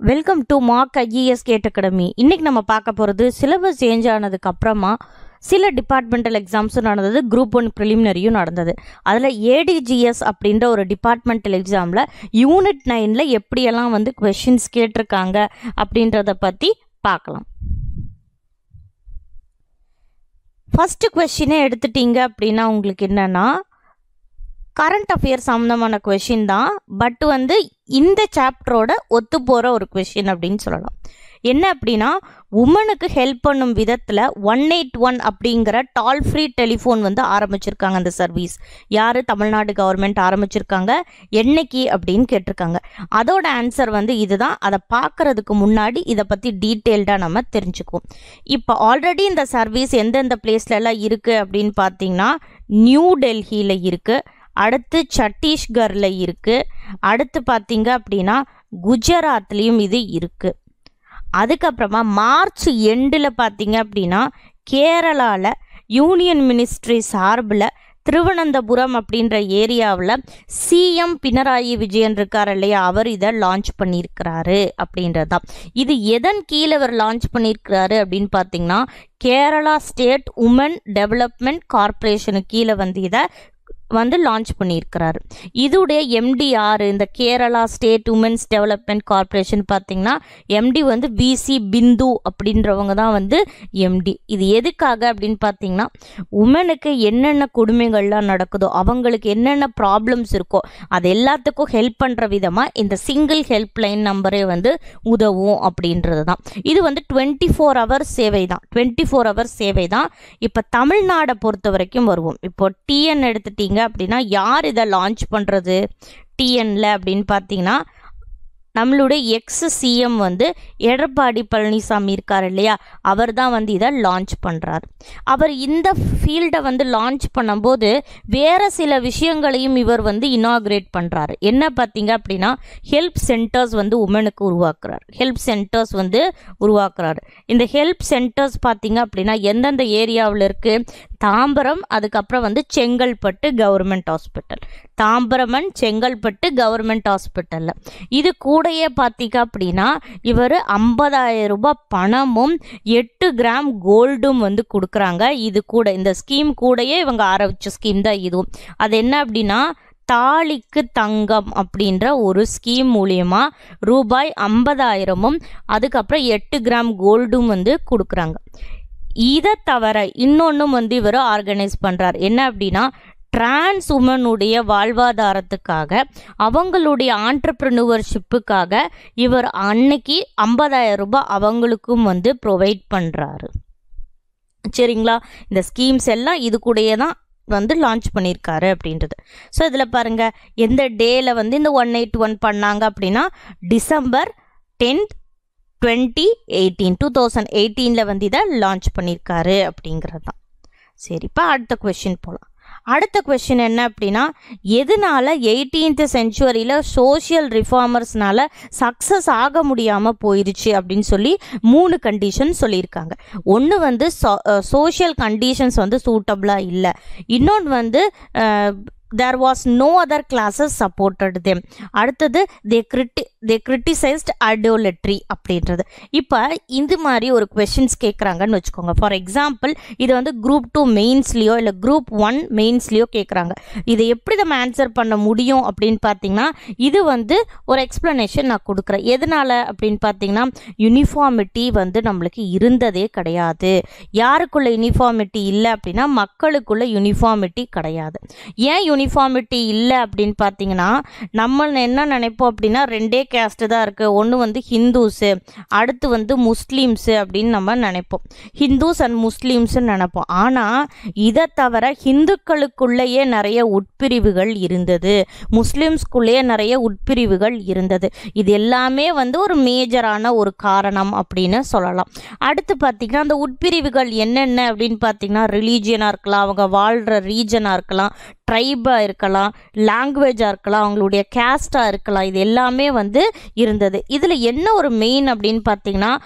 Welcome to Mark IES GATE academy இன்னைக்கு நம்ம பார்க்க போகிறது சிலபஸ் சேஞ்ச் ஆனதுக்கு அப்புறமா சில டிபார்ட்மெண்டல் எக்ஸாம்ஸும் நடந்தது குரூப் ஒன் ப்ரிலிமினரியும் நடந்தது அதில் ஏடிஜிஎஸ் அப்படின்ற ஒரு டிபார்ட்மெண்டல் எக்ஸாமில் யூனிட் நைனில் எப்படியெல்லாம் வந்து கொஷின்ஸ் கேட்டிருக்காங்க அப்படின்றத பற்றி பார்க்கலாம் ஃபஸ்ட்டு கொஷினே எடுத்துட்டீங்க அப்படின்னா உங்களுக்கு என்னென்னா கரண்ட் அஃபேர்ஸ் சம்மந்தமான கொஷின் தான் பட் வந்து இந்த சாப்டரோட ஒத்து போகிற ஒரு கொஷின் அப்படின்னு சொல்லலாம் என்ன அப்படின்னா உமனுக்கு ஹெல்ப் பண்ணும் விதத்தில் ஒன் எயிட் ஒன் அப்படிங்கிற டால் ஃப்ரீ டெலிஃபோன் வந்து ஆரம்பிச்சிருக்காங்க அந்த சர்வீஸ் யார் தமிழ்நாடு கவர்மெண்ட் ஆரம்பிச்சிருக்காங்க என்னைக்கு அப்படின்னு கேட்டிருக்காங்க அதோட ஆன்சர் வந்து இதுதான் அதை பார்க்கறதுக்கு முன்னாடி இதை பற்றி டீட்டெயில்டாக நம்ம தெரிஞ்சுக்குவோம் இப்போ ஆல்ரெடி இந்த சர்வீஸ் எந்தெந்த பிளேஸ்லலாம் இருக்குது அப்படின்னு பார்த்தீங்கன்னா நியூ டெல்லியில் இருக்குது அடுத்து சத்தீஸ்கரில் இருக்குது அடுத்து பார்த்தீங்க அப்படின்னா குஜராத்லேயும் இது இருக்குது அதுக்கப்புறமா மார்ச் எண்டில் பார்த்தீங்க அப்படின்னா கேரளாவில் யூனியன் மினிஸ்ட்ரி சார்பில் திருவனந்தபுரம் அப்படின்ற ஏரியாவில் சிஎம் பினராயி விஜயன் இருக்கார் இல்லையா அவர் இதை லான்ச் பண்ணியிருக்கிறாரு அப்படின்றது தான் இது எதன் கீழே அவர் லான்ச் பண்ணியிருக்கிறாரு அப்படின்னு பார்த்தீங்கன்னா கேரளா ஸ்டேட் உமன் டெவலப்மெண்ட் கார்ப்பரேஷனுக்கு கீழே வந்து இதை வந்து லான்ச் பண்ணியிருக்கிறாரு இதுடைய எம்டி யார் இந்த Kerala state women's development corporation பார்த்தீங்கன்னா எம்டி வந்து விசி பிந்து அப்படின்றவங்க தான் வந்து எம்டி இது எதுக்காக அப்படின்னு பார்த்தீங்கன்னா உமனுக்கு என்னென்ன கொடுமைகள்லாம் நடக்குதோ அவங்களுக்கு என்னென்ன ப்ராப்ளம்ஸ் இருக்கோ அது எல்லாத்துக்கும் ஹெல்ப் பண்ணுற விதமாக இந்த சிங்கிள் ஹெல்ப் லைன் நம்பரே வந்து உதவும் அப்படின்றது தான் இது வந்து டுவெண்ட்டி ஃபோர் ஹவர்ஸ் சேவை தான் டுவெண்ட்டி ஃபோர் ஹவர்ஸ் சேவை தான் இப்போ தமிழ்நாடை பொறுத்த வரைக்கும் வருவோம் இப்போ டிஎன் எடுத்துட்டீங்க அப்படின்னா யார் இதை லான்ச் பண்ணுறது டிஎன்ல அப்படின்னு பார்த்தீங்கன்னா நம்மளுடைய எக்ஸ் சிஎம் வந்து எடப்பாடி பழனிசாமி இருக்கார் இல்லையா அவர் தான் வந்து இதை லான்ச் பண்ணுறார் அவர் இந்த ஃபீல்டை வந்து லான்ச் பண்ணும்போது வேறு சில விஷயங்களையும் இவர் வந்து இனாக்ரேட் பண்ணுறாரு என்ன பார்த்தீங்க அப்படின்னா ஹெல்ப் சென்டர்ஸ் வந்து உமனுக்கு உருவாக்குறார் ஹெல்ப் சென்டர்ஸ் வந்து உருவாக்குறாரு இந்த ஹெல்ப் சென்டர்ஸ் பார்த்தீங்க அப்படின்னா எந்தெந்த ஏரியாவில் இருக்குது தாம்பரம் அதுக்கப்புறம் வந்து Chengalpattu government hospital Tambaram and Chengalpattu government ஹாஸ்பிட்டலில் இது கூடயே பார்த்தீங்க அப்படின்னா இவர் ஐம்பதாயிரம் ரூபாய் பணமும் எட்டு கிராம் கோல்டும் வந்து கொடுக்குறாங்க இது கூட இந்த ஸ்கீம் கூடயே இவங்க ஆரம்பிச்ச ஸ்கீம் தான் இதுவும் அது என்ன அப்படின்னா தாலிக்கு தங்கம் அப்படின்ற ஒரு ஸ்கீம் மூலியமா ரூபாய் ஐம்பதாயிரமும் அதுக்கப்புறம் எட்டு கிராம் கோல்டும் வந்து கொடுக்குறாங்க இதை தவிர இன்னொன்றும் வந்து இவர் ஆர்கனைஸ் பண்ணுறார் என்ன அப்படின்னா டிரான்ஸ் உமனுடைய வாழ்வாதாரத்துக்காக அவங்களுடைய ஆண்டர்பிரினுவர்ஷிப்புக்காக இவர் அன்னைக்கு ஐம்பதாயிரம் ரூபாய் அவங்களுக்கும் வந்து ப்ரொவைட் பண்ணுறாரு சரிங்களா இந்த ஸ்கீம்ஸ் எல்லாம் இது கூடயே தான் வந்து லான்ச் பண்ணியிருக்காரு அப்படின்றது ஸோ இதில் பாருங்கள் எந்த டேயில் வந்து இந்த ஒன் எயிட் ஒன் பண்ணாங்க அப்படின்னா December tenth twenty eighteen two thousand எயிட்டீனில் வந்து இதை லான்ச் பண்ணியிருக்காரு அப்படிங்கிறது தான் சரிப்பா அடுத்த கொஷின் போகலாம் அடுத்த கொஷின் என்ன அப்படின்னா எதனால எயிட்டீன்த் செஞ்சுவரியில் சோஷியல் ரிஃபார்மர்ஸ்னால சக்ஸஸ் ஆக முடியாமல் போயிருச்சு அப்படின்னு சொல்லி மூணு கண்டிஷன் சொல்லியிருக்காங்க ஒன்று வந்து சோஷியல் கண்டிஷன்ஸ் வந்து சூட்டபிளாக இல்லை இன்னொன்று வந்து there was no other classes supported them அடுத்தது தே கிரிட்டி தே கிரிட்டிசைஸ்ட் அடோலட்ரி அப்படின்றது இப்போ இது மாதிரி ஒரு கொஷின்ஸ் கேட்குறாங்கன்னு வச்சுக்கோங்க ஃபார் எக்ஸாம்பிள் இது வந்து குரூப் டூ மெயின்ஸ்லேயோ இல்லை குரூப் ஒன் மெயின்ஸ்லேயோ கேட்குறாங்க இதை எப்படி நம்ம ஆன்சர் பண்ண முடியும் அப்படின்னு பார்த்தீங்கன்னா இது வந்து ஒரு எக்ஸ்ப்ளனேஷன் நான் கொடுக்குறேன் எதனால் அப்படின்னு பார்த்தீங்கன்னா யூனிஃபார்மிட்டி வந்து நம்மளுக்கு இருந்ததே கிடையாது யாருக்குள்ள யூனிஃபார்மிட்டி இல்லை அப்படின்னா மக்களுக்குள்ள யூனிஃபார்மிட்டி கிடையாது ஏன் யூனிஃபார்மிட்டி இல்லை அப்படின்னு பார்த்தீங்கன்னா நம்ம என்ன நினைப்போம் அப்படின்னா ரெண்டே கேஸ்ட்டு தான் இருக்குது ஒன்று வந்து ஹிந்துஸு அடுத்து வந்து முஸ்லீம்ஸு அப்படின்னு நம்ம நினைப்போம் ஹிந்துஸ் அண்ட் முஸ்லீம்ஸ்ன்னு நினைப்போம் ஆனால் இதை தவிர ஹிந்துக்களுக்குள்ளேயே நிறைய உட்பிரிவுகள் இருந்தது முஸ்லீம்ஸ்குள்ளேயே நிறைய உட்பிரிவுகள் இருந்தது இது எல்லாமே வந்து ஒரு மேஜரான ஒரு காரணம் அப்படின்னு சொல்லலாம் அடுத்து பார்த்திங்கன்னா அந்த உட்பிரிவுகள் என்னென்ன அப்படின்னு பார்த்தீங்கன்னா ரிலீஜியனாக இருக்கலாம் அவங்க வாழ்கிற ரீஜனாக இருக்கலாம் ட்ரைபாக இருக்கலாம் லாங்குவேஜாக இருக்கலாம் அவங்களுடைய கேஸ்டாக இருக்கலாம் இது எல்லாமே வந்து இருந்தது இதில் என்ன ஒரு மெயின் அப்படின்னு பார்த்தீங்கன்னா அப்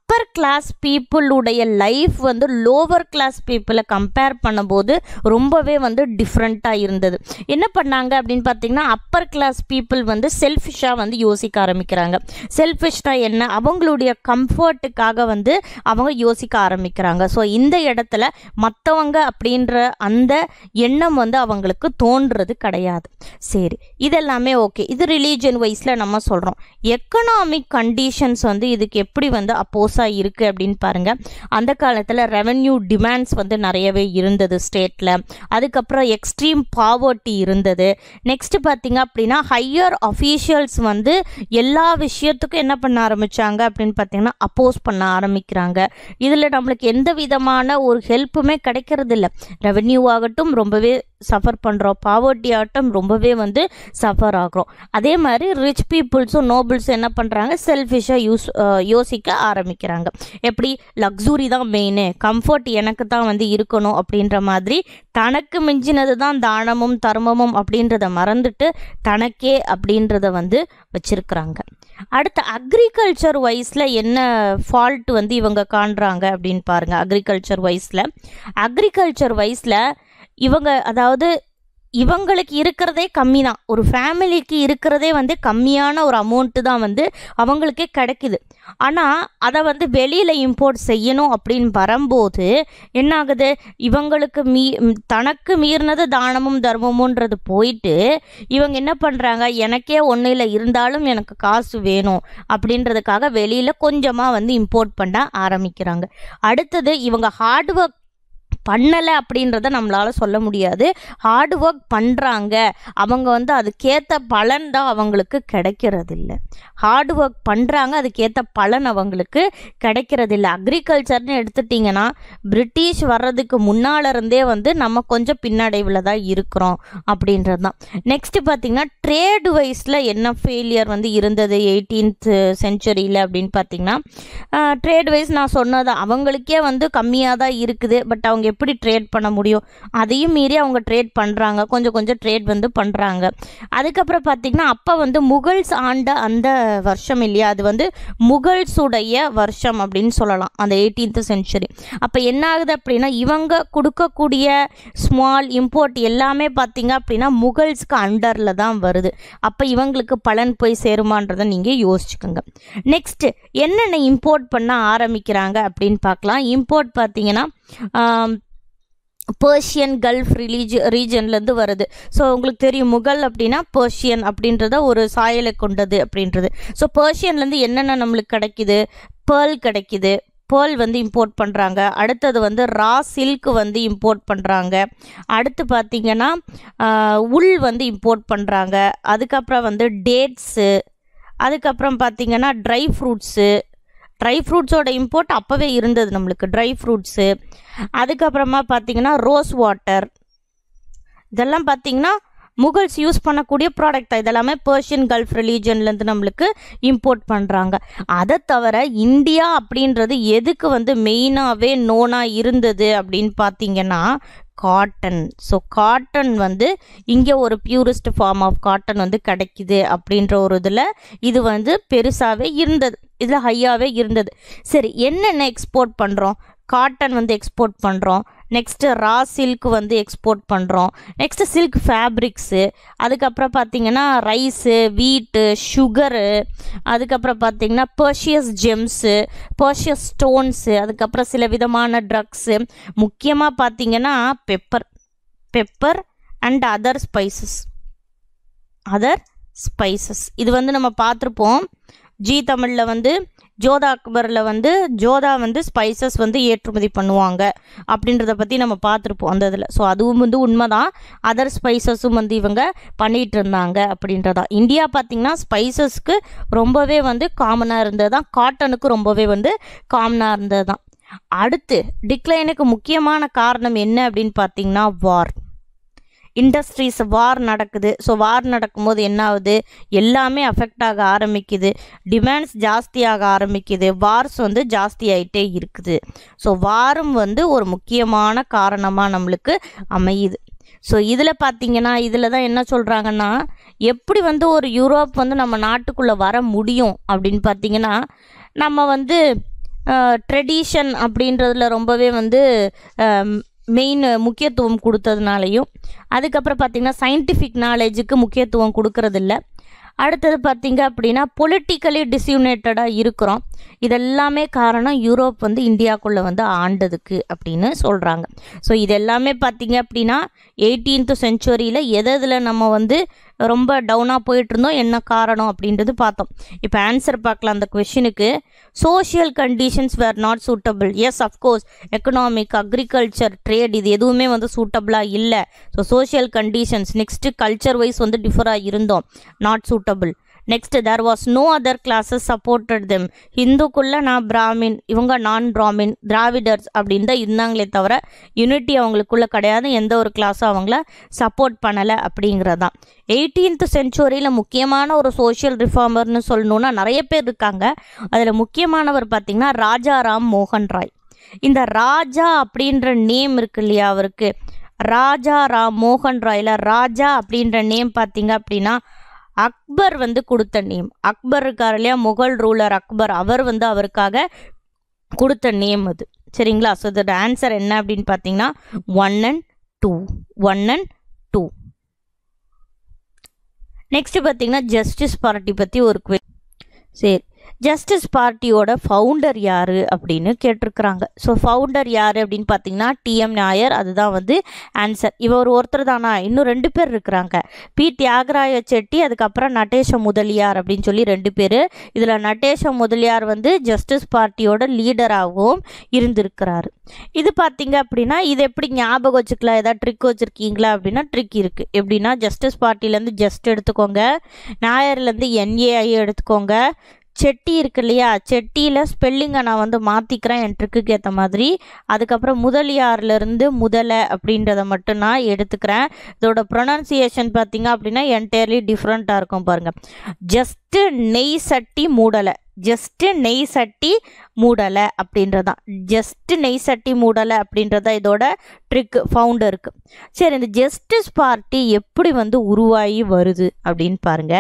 அப்பர் கிளாஸ் பீப்புளுடைய லைஃப் வந்து லோவர் கிளாஸ் பீப்புளை கம்பேர் பண்ணும்போது ரொம்பவே வந்து டிஃப்ரெண்ட்டாக இருந்தது என்ன பண்ணாங்க அப்படின்னு பார்த்தீங்கன்னா அப்பர் கிளாஸ் பீப்புள் வந்து செல்ஃபிஷாக வந்து யோசிக்க ஆரம்பிக்கிறாங்க செல்ஃபிஷ்னா என்ன அவங்களுடைய கம்ஃபர்ட்டுக்காக வந்து அவங்க யோசிக்க ஆரம்பிக்கிறாங்க ஸோ இந்த இடத்துல மற்றவங்க அப்படின்ற அந்த எண்ணம் வந்து அவங்களுக்கு தோன்றது கிடையாது சரி இதெல்லாமே ஓகே இது ரிலீஜன் வைஸில் நம்ம சொல்கிறோம் எக்கனாமிக் கண்டிஷன்ஸ் வந்து இதுக்கு எப்படி வந்து அப்போஸாக இருக்குது அப்படின்னு பாருங்கள் அந்த காலத்தில் ரெவென்யூ டிமாண்ட்ஸ் வந்து நிறையவே இருந்தது ஸ்டேட்டில் அதுக்கப்புறம் எக்ஸ்ட்ரீம் பாவர்ட்டி இருந்தது நெக்ஸ்ட் பார்த்தீங்க அப்படின்னா ஹையர் அஃபீஷியல்ஸ் வந்து எல்லா விஷயத்துக்கும் என்ன பண்ண ஆரம்பிச்சாங்க அப்படின்னு பார்த்தீங்கன்னா அப்போஸ் பண்ண ஆரம்பிக்கிறாங்க இதில் நம்மளுக்கு எந்த விதமான ஒரு ஹெல்ப்புமே கிடைக்கிறது இல்லை ரெவென்யூ ஆகட்டும் ரொம்பவே சஃபர் பண்ணுறோம் பாவர்ட்டி ஆகட்டும் ரொம்பவே வந்து சஃபர் ஆகிறோம் அதே மாதிரி ரிச் பீப்புள்ஸும் நோபல்ஸும் என்ன பண்ணுறாங்க செல்ஃபிஷாக யூஸ் யோசிக்க ஆரம்பிக்கிறாங்க எப்படி லக்ஸுரி தான் மெயின் கம்ஃபர்ட் எனக்கு தான் வந்து இருக்கணும் அப்படின்ற மாதிரி தனக்கு மிஞ்சினது தான் தானமும் தர்மமும் அப்படின்றத மறந்துட்டு தனக்கே அப்படின்றத வந்து வச்சிருக்கிறாங்க அடுத்து அக்ரிகல்ச்சர் வைஸில் என்ன ஃபால்ட் வந்து இவங்க காண்றாங்க அப்படின்னு பாருங்க அக்ரிகல்ச்சர் வைஸில் அக்ரிகல்ச்சர் வைஸில் இவங்க அதாவது இவங்களுக்கு இருக்கிறதே கம்மி தான் ஒரு ஃபேமிலிக்கு இருக்கிறதே வந்து கம்மியான ஒரு அமௌண்ட்டு தான் வந்து அவங்களுக்கே கிடைக்குது ஆனால் அதை வந்து வெளியில் இம்போர்ட் செய்யணும் அப்படின்னு வரும்போது என்ன ஆகுது இவங்களுக்கு மீ ம், தனக்கு மீறினது தானமும் தர்மமுன்றது போயிட்டு இவங்க என்ன பண்ணுறாங்க எனக்கே ஒன்றும் இல்லை இருந்தாலும் எனக்கு காசு வேணும் அப்படின்றதுக்காக வெளியில் கொஞ்சமாக வந்து இம்போர்ட் பண்ண ஆரம்பிக்கிறாங்க அடுத்தது இவங்க ஹார்ட் ஒர்க் பண்ணலை அப்படின்றத நம்மளால் சொல்ல முடியாது ஹார்ட் ஒர்க் பண்ணுறாங்க அவங்க வந்து அதுக்கேற்ற பலன் தான் அவங்களுக்கு கிடைக்கிறதில்ல ஹார்ட் ஒர்க் பண்ணுறாங்க அதுக்கேற்ற பலன் அவங்களுக்கு கிடைக்கிறதில்ல அக்ரிகல்ச்சர்னு எடுத்துட்டிங்கன்னா பிரிட்டிஷ் வர்றதுக்கு முன்னால் இருந்தே வந்து நம்ம கொஞ்சம் பின்னடைவில் தான் இருக்கிறோம் அப்படின்றது தான் நெக்ஸ்ட்டு பார்த்திங்கன்னா ட்ரேட் வைஸில் என்ன ஃபெயிலியர் வந்து இருந்தது எயிட்டீன்த் செஞ்சுரியில் அப்படின்னு பார்த்தீங்கன்னா ட்ரேட் வைஸ் நான் சொன்னது அவங்களுக்கே வந்து கம்மியாக தான் இருக்குது பட் அவங்க எப்படி ட்ரேட் பண்ண முடியும் அதையும் மீறி அவங்க ட்ரேட் பண்ணுறாங்க கொஞ்சம் கொஞ்சம் ட்ரேட் வந்து பண்ணுறாங்க அதுக்கப்புறம் பார்த்திங்கன்னா அப்போ வந்து முகல்ஸ் ஆண்ட அந்த வருஷம் இல்லையா அது வந்து முகல்ஸுடைய வருஷம் அப்படின்னு சொல்லலாம் அந்த எயிட்டீன்த் செஞ்சுரி அப்போ என்ன ஆகுது அப்படின்னா இவங்க கொடுக்கக்கூடிய ஸ்மால் இம்போர்ட் எல்லாமே பார்த்தீங்க அப்படின்னா முகல்ஸ்க்கு அண்டரில் தான் வருது அப்போ இவங்களுக்கு பலன் போய் சேருமான்றதை நீங்கள் யோசிச்சுக்கோங்க நெக்ஸ்ட் என்னென்ன இம்போர்ட் பண்ண ஆரம்பிக்கிறாங்க அப்படின்னு பார்க்கலாம் இம்போர்ட் பார்த்தீங்கன்னா ஆம், பர்ஷியன் கல்ஃப் ரிலீஜ் ரீஜன்லேருந்து வருது ஸோ உங்களுக்கு தெரியும் முகல் அப்படின்னா பர்ஷியன் அப்படின்றத ஒரு சாயலை கொண்டது அப்படின்றது ஸோ பர்ஷியன்லேருந்து என்னென்ன நம்மளுக்கு கிடைக்குது பேர்ல் கிடைக்குது பேர்ல் வந்து இம்போர்ட் பண்ணுறாங்க அடுத்தது வந்து ரா சில்க் வந்து இம்போர்ட் பண்ணுறாங்க அடுத்து பார்த்திங்கன்னா ஆஹ், உல் வந்து இம்போர்ட் பண்ணுறாங்க அதுக்கப்புறம் வந்து டேட்ஸு அதுக்கப்புறம் பார்த்திங்கன்னா ட்ரை ஃப்ரூட்ஸு ட்ரை ஃப்ரூட்ஸோட இம்போர்ட் அப்போவே இருந்தது நம்மளுக்கு ட்ரை ஃப்ரூட்ஸு அதுக்கப்புறமா பார்த்தீங்கன்னா ரோஸ் வாட்டர் இதெல்லாம் பார்த்தீங்கன்னா முகல்ஸ் யூஸ் பண்ணக்கூடிய ப்ராடக்ட் தான் இதெல்லாமே பர்ஷியன் கல்ஃப் ரிலீஜன்லேருந்து நம்மளுக்கு இம்போர்ட் பண்ணுறாங்க அதை தவிர இந்தியா அப்படின்றது எதுக்கு வந்து மெயினாகவே நோனாக இருந்தது அப்படின்னு பார்த்தீங்கன்னா காட்டன் ஸோ காட்டன் வந்து இங்கே ஒரு பியூரஸ்ட் ஃபார்ம் ஆஃப் காட்டன் வந்து கிடைக்குது அப்படின்ற ஒரு இதில் இது வந்து பெருசாகவே இருந்தது இதில் ஹையாகவே இருந்தது சரி என்னென்ன எக்ஸ்போர்ட் பண்ணுறோம் காட்டன் வந்து எக்ஸ்போர்ட் பண்ணுறோம் நெக்ஸ்ட்டு ரா சில்க் வந்து எக்ஸ்போர்ட் பண்ணுறோம் நெக்ஸ்ட்டு சில்க் ஃபேப்ரிக்ஸு அதுக்கப்புறம் பார்த்தீங்கன்னா ரைஸு வீட்டு சுகரு அதுக்கப்புறம் பார்த்தீங்கன்னா பர்ஷியஸ் ஜெம்ஸு பர்ஷியஸ் ஸ்டோன்ஸு அதுக்கப்புறம் சில விதமான ட்ரக்ஸு முக்கியமாக பார்த்தீங்கன்னா pepper pepper and other spices other spices இது வந்து நம்ம பார்த்துருப்போம் ஜி தமிழில் வந்து ஜோதா அக்பரில் வந்து ஜோதா வந்து ஸ்பைசஸ் வந்து ஏற்றுமதி பண்ணுவாங்க அப்படின்றத பற்றி நம்ம பார்த்துருப்போம் அந்த இதில் ஸோ அதுவும் வந்து உண்மைதான் அதர் ஸ்பைசஸும் வந்து இவங்க பண்ணிகிட்டு இருந்தாங்க அப்படின்றதா இந்தியா பார்த்திங்கன்னா ஸ்பைசஸ்க்கு ரொம்பவே வந்து காமனாக இருந்தது தான் காட்டனுக்கு ரொம்பவே வந்து காமனாக இருந்தது தான் அடுத்து டிக்ளைனுக்கு முக்கியமான காரணம் என்ன அப்படின்னு பார்த்தீங்கன்னா வார் இண்டஸ்ட்ரீஸ் வார் நடக்குது ஸோ வார் நடக்கும்போது என்ன ஆகுது எல்லாமே அஃபெக்ட் ஆக ஆரம்பிக்குது டிமாண்ட்ஸ் ஜாஸ்தியாக ஆரம்பிக்குது வார்ஸ் வந்து ஜாஸ்தி ஆகிட்டே இருக்குது ஸோ வாரும் வந்து ஒரு முக்கியமான காரணமாக நம்மளுக்கு அமையுது ஸோ இதில் பார்த்தீங்கன்னா இதில் தான் என்ன சொல்கிறாங்கன்னா எப்படி வந்து ஒரு யூரோப் வந்து நம்ம நாட்டுக்குள்ளே வர முடியும் அப்படின்னு பார்த்தீங்கன்னா நம்ம வந்து ட்ரெடிஷன் அப்படின்றதுல ரொம்பவே வந்து மெயின் முக்கியத்துவம் கொடுத்ததுனாலையும் அதுக்கப்புறம் பார்த்திங்கன்னா சயின்டிஃபிக் நாலேஜுக்கு முக்கியத்துவம் கொடுக்கறதில்ல அடுத்தது பார்த்தீங்க அப்படின்னா பொலிட்டிக்கலி டிஸ்யூனேட்டடாக இருக்கிறோம் இதெல்லாமே காரணம் யூரோப் வந்து இந்தியாக்குள்ளே வந்து ஆண்டதுக்கு அப்படின்னு சொல்கிறாங்க ஸோ இது எல்லாமே பார்த்தீங்க அப்படின்னா எயிட்டீன்த் செஞ்சுரியில் எது எதில் நம்ம வந்து ரொம்ப டவுனாக போயிட்டு இருந்தோம் என்ன காரணம் அப்படின்றது பார்த்தோம் இப்போ ஆன்சர் பார்க்கலாம் அந்த கொஷினுக்கு social conditions were not suitable yes of course economic agriculture trade இது எதுவுமே வந்து சூட்டபிளாக இல்லை so social conditions next culture wise வந்து டிஃபராக இருந்தோம் not suitable next there was no other classes supported them ஹிந்துக்குள்ளே நான் பிராமின் இவங்க நான் பிராமின் திராவிடர்ஸ் அப்படின்னு தான் இருந்தாங்களே தவிர யூனிட்டி அவங்களுக்குள்ள கிடையாது எந்த ஒரு கிளாஸும் அவங்கள சப்போர்ட் பண்ணலை அப்படிங்கிறதான் எயிட்டீன்த் செஞ்சுரியில் முக்கியமான ஒரு சோஷியல் ரிஃபார்மர்னு சொல்லணுன்னா நிறைய பேர் இருக்காங்க அதில் முக்கியமானவர் பார்த்திங்கன்னா ராஜாராம் மோகன் ராய் இந்த ராஜா அப்படின்ற நேம் இருக்கு இல்லையா அவருக்கு ராஜா ராம் மோகன் ராயில் ராஜா அப்படின்ற நேம் பார்த்தீங்க அப்படின்னா அக்பர் வந்து கொடுத்த நேம் அக்பர் இருக்கார் இல்லையா முகல் ரூலர் அக்பர் அவர் வந்து அவருக்காக கொடுத்த நேம் அது சரிங்களா ஸோ இதோட ஆன்சர் என்ன அப்படின்னு பார்த்தீங்கன்னா one and two one and two next பார்த்தீங்கன்னா ஜஸ்டிஸ் பார்ட்டி பற்றி ஒரு que- சரி ஜஸ்டிஸ் பார்ட்டியோட ஃபவுண்டர் யார் அப்படின்னு கேட்டிருக்கிறாங்க ஸோ ஃபவுண்டர் யார் அப்படின்னு பார்த்தீங்கன்னா டிஎம் நாயர் அதுதான் வந்து ஆன்சர் இவர் ஒருத்தர் தானா இன்னும் ரெண்டு பேர் இருக்கிறாங்க பி தியாகராய செட்டி அதுக்கப்புறம் நட்டேஷ முதலியார் அப்படின்னு சொல்லி ரெண்டு பேர் இதில் நட்டேஷ முதலியார் வந்து ஜஸ்டிஸ் பார்ட்டியோட லீடராகவும் இருந்திருக்கிறாரு இது பார்த்தீங்க அப்படின்னா இது எப்படி ஞாபகம் வச்சுக்கலாம் ஏதாவது ட்ரிக் வச்சுருக்கீங்களா அப்படின்னா ட்ரிக் இருக்குது எப்படின்னா ஜஸ்டிஸ் பார்ட்டிலேருந்து ஜஸ்ட் எடுத்துக்கோங்க நாயர்லேருந்து என்ஏஐ எடுத்துக்கோங்க செட்டி இருக்கு இல்லையா செட்டியில் ஸ்பெல்லிங்கை நான் வந்து மாற்றிக்கிறேன் என் ட்ரிக்குக்கு ஏற்ற மாதிரி அதுக்கப்புறம் முதலியார்லேருந்து முதலை அப்படின்றத மட்டும் நான் எடுத்துக்கிறேன் இதோட ப்ரொனன்சியேஷன் பார்த்தீங்க அப்படின்னா என்டையர்லி டிஃப்ரெண்ட்டாக இருக்கும் பாருங்கள் ஜஸ்ட்டு நெய் சட்டி மூடலை ஜஸ்ட்டு நெய் சட்டி மூடலை அப்படின்றதான் ஜஸ்ட்டு நெய் சட்டி மூடலை அப்படின்றதான் இதோட ட்ரிக் ஃபவுண்டருக்கு சரி இந்த ஜஸ்டிஸ் பார்ட்டி எப்படி வந்து உருவாகி வருது அப்படின்னு பாருங்க